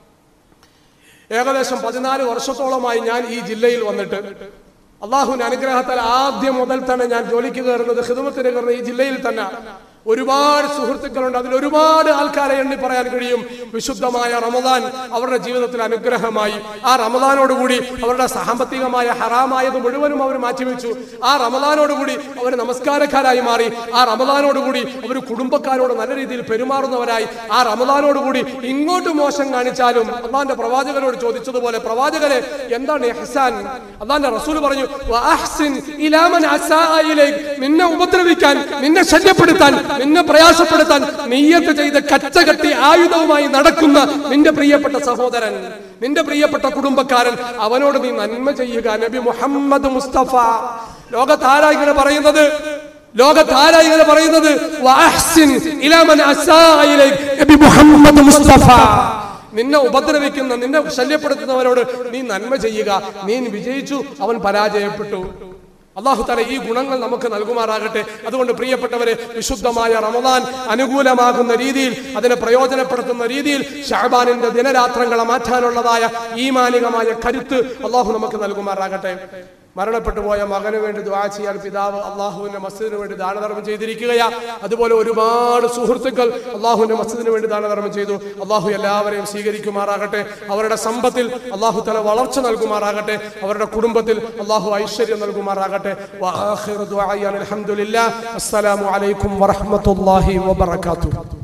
ഏകദേശം പതിനാല് വർഷത്തോളമായി ഞാൻ ഈ ജില്ലയിൽ വന്നിട്ട് അള്ളാഹുവിന്റെ അനുഗ്രഹത്താൽ ആദ്യം മുതൽ തന്നെ ഞാൻ ജോലിക്ക് കയറുന്നത് ഹിദമത്തിന് കയറുന്ന ഈ ജില്ലയിൽ തന്നെ ഒരുപാട് സുഹൃത്തുക്കളുണ്ട് അതിൽ ഒരുപാട് ആൾക്കാരെ എണ്ണി പറയാൻ കഴിയും വിശുദ്ധമായ റമദാൻ അവരുടെ ജീവിതത്തിൽ അനുഗ്രഹമായി ആ റമദാനോടുകൂടി അവരുടെ സാമ്പത്തികമായ ഹറാമായത് മുഴുവനും അവർ മാറ്റിവെച്ചു ആ റമദാനോടുകൂടി അവർ നമസ്കാരക്കാരായി മാറി ആ റമദാനോടുകൂടി അവർ കുടുംബക്കാരോട് നല്ല രീതിയിൽ പെരുമാറുന്നവരായി ആ റമദാനോടുകൂടി ഇങ്ങോട്ട് മോശം കാണിച്ചാലും അള്ളാന്റെ പ്രവാചകനോട് ചോദിച്ചതുപോലെ പ്രവാചകരെ എന്താണ് എഹ്സാൻ അള്ളാന്റെ റസൂൽ പറഞ്ഞു "വഅഹ്സിൻ ഇലാ മൻ അസാഅ ഇലൈക്." നിന്നെ ഉപദ്രവിക്കാൻ നിന്നെ ശല്യപ്പെടുത്താൻ നിന്നെ പ്രയാസപ്പെടുത്താൻ നീയത്ത് ചെയ്ത് കച്ചകെട്ടി ആയുധവുമായി നടക്കുന്ന നിന്റെ പ്രിയപ്പെട്ട സഹോദരൻ നിന്റെ പ്രിയപ്പെട്ട കുടുംബക്കാരൻ അവനോട് നീ നന്മ ചെയ്യുക നബി മുഹമ്മദ് മുസ്തഫ ലോകത്താരാ ഇങ്ങനെ പറയുന്നത് ലോകത്താരാ ഇങ്ങനെ പറയുന്നത് "വഅഹ്സിൻ ഇലാ മൻ അസാഅ ഇലൈക്." നബി മുഹമ്മദ് മുസ്തഫ നിന്നെ ഉപദ്രവിക്കുന്ന നിന്നെ ശല്യപ്പെടുത്തുന്നവരോട് നീ നന്മ ചെയ്യുക നീ വിജയിച്ചു അവൻ പരാജയപ്പെട്ടു അള്ളാഹു തല ഈ ഗുണങ്ങൾ നമുക്ക് നൽകുമാറാകട്ടെ അതുകൊണ്ട് പ്രിയപ്പെട്ടവരെ വിശുദ്ധമായ റമദാൻ അനുകൂലമാകുന്ന രീതിയിൽ അതിനെ പ്രയോജനപ്പെടുത്തുന്ന രീതിയിൽ ഷാബാനിന്റെ ദിനരാത്രങ്ങളെ മാറ്റാനുള്ളതായ ഈമാനികമായ കരുത്ത് അള്ളാഹു നമുക്ക് നൽകുമാറാകട്ടെ മരണപ്പെട്ടു പോയ മകന് വേണ്ടി ദുആ ചെയ്യാൻ പിതാവ് അള്ളാഹുവിന്റെ മസ്ജിദിന് വേണ്ടി ദാനധർമ്മം ചെയ്തിരിക്കുകയാ അതുപോലെ ഒരുപാട് സുഹൃത്തുക്കൾ അള്ളാഹുവിന്റെ മസ്ജിദിന് വേണ്ടി ദാനധർമ്മം ചെയ്തു അള്ളാഹു എല്ലാവരെയും സ്വീകരിക്കുമാറാകട്ടെ അവരുടെ സമ്പത്തിൽ അള്ളാഹു തല വളർച്ച നൽകുമാറാകട്ടെ അവരുടെ കുടുംബത്തിൽ അള്ളാഹു ഐശ്വര്യം നൽകുമാറാകട്ടെ വആഖിറു ദുആഇ അനിൽ ഹംദുലില്ലാ അസ്സലാമു അലൈക്കും വറഹ്മത്തുള്ളാഹി വബറകാതുഹു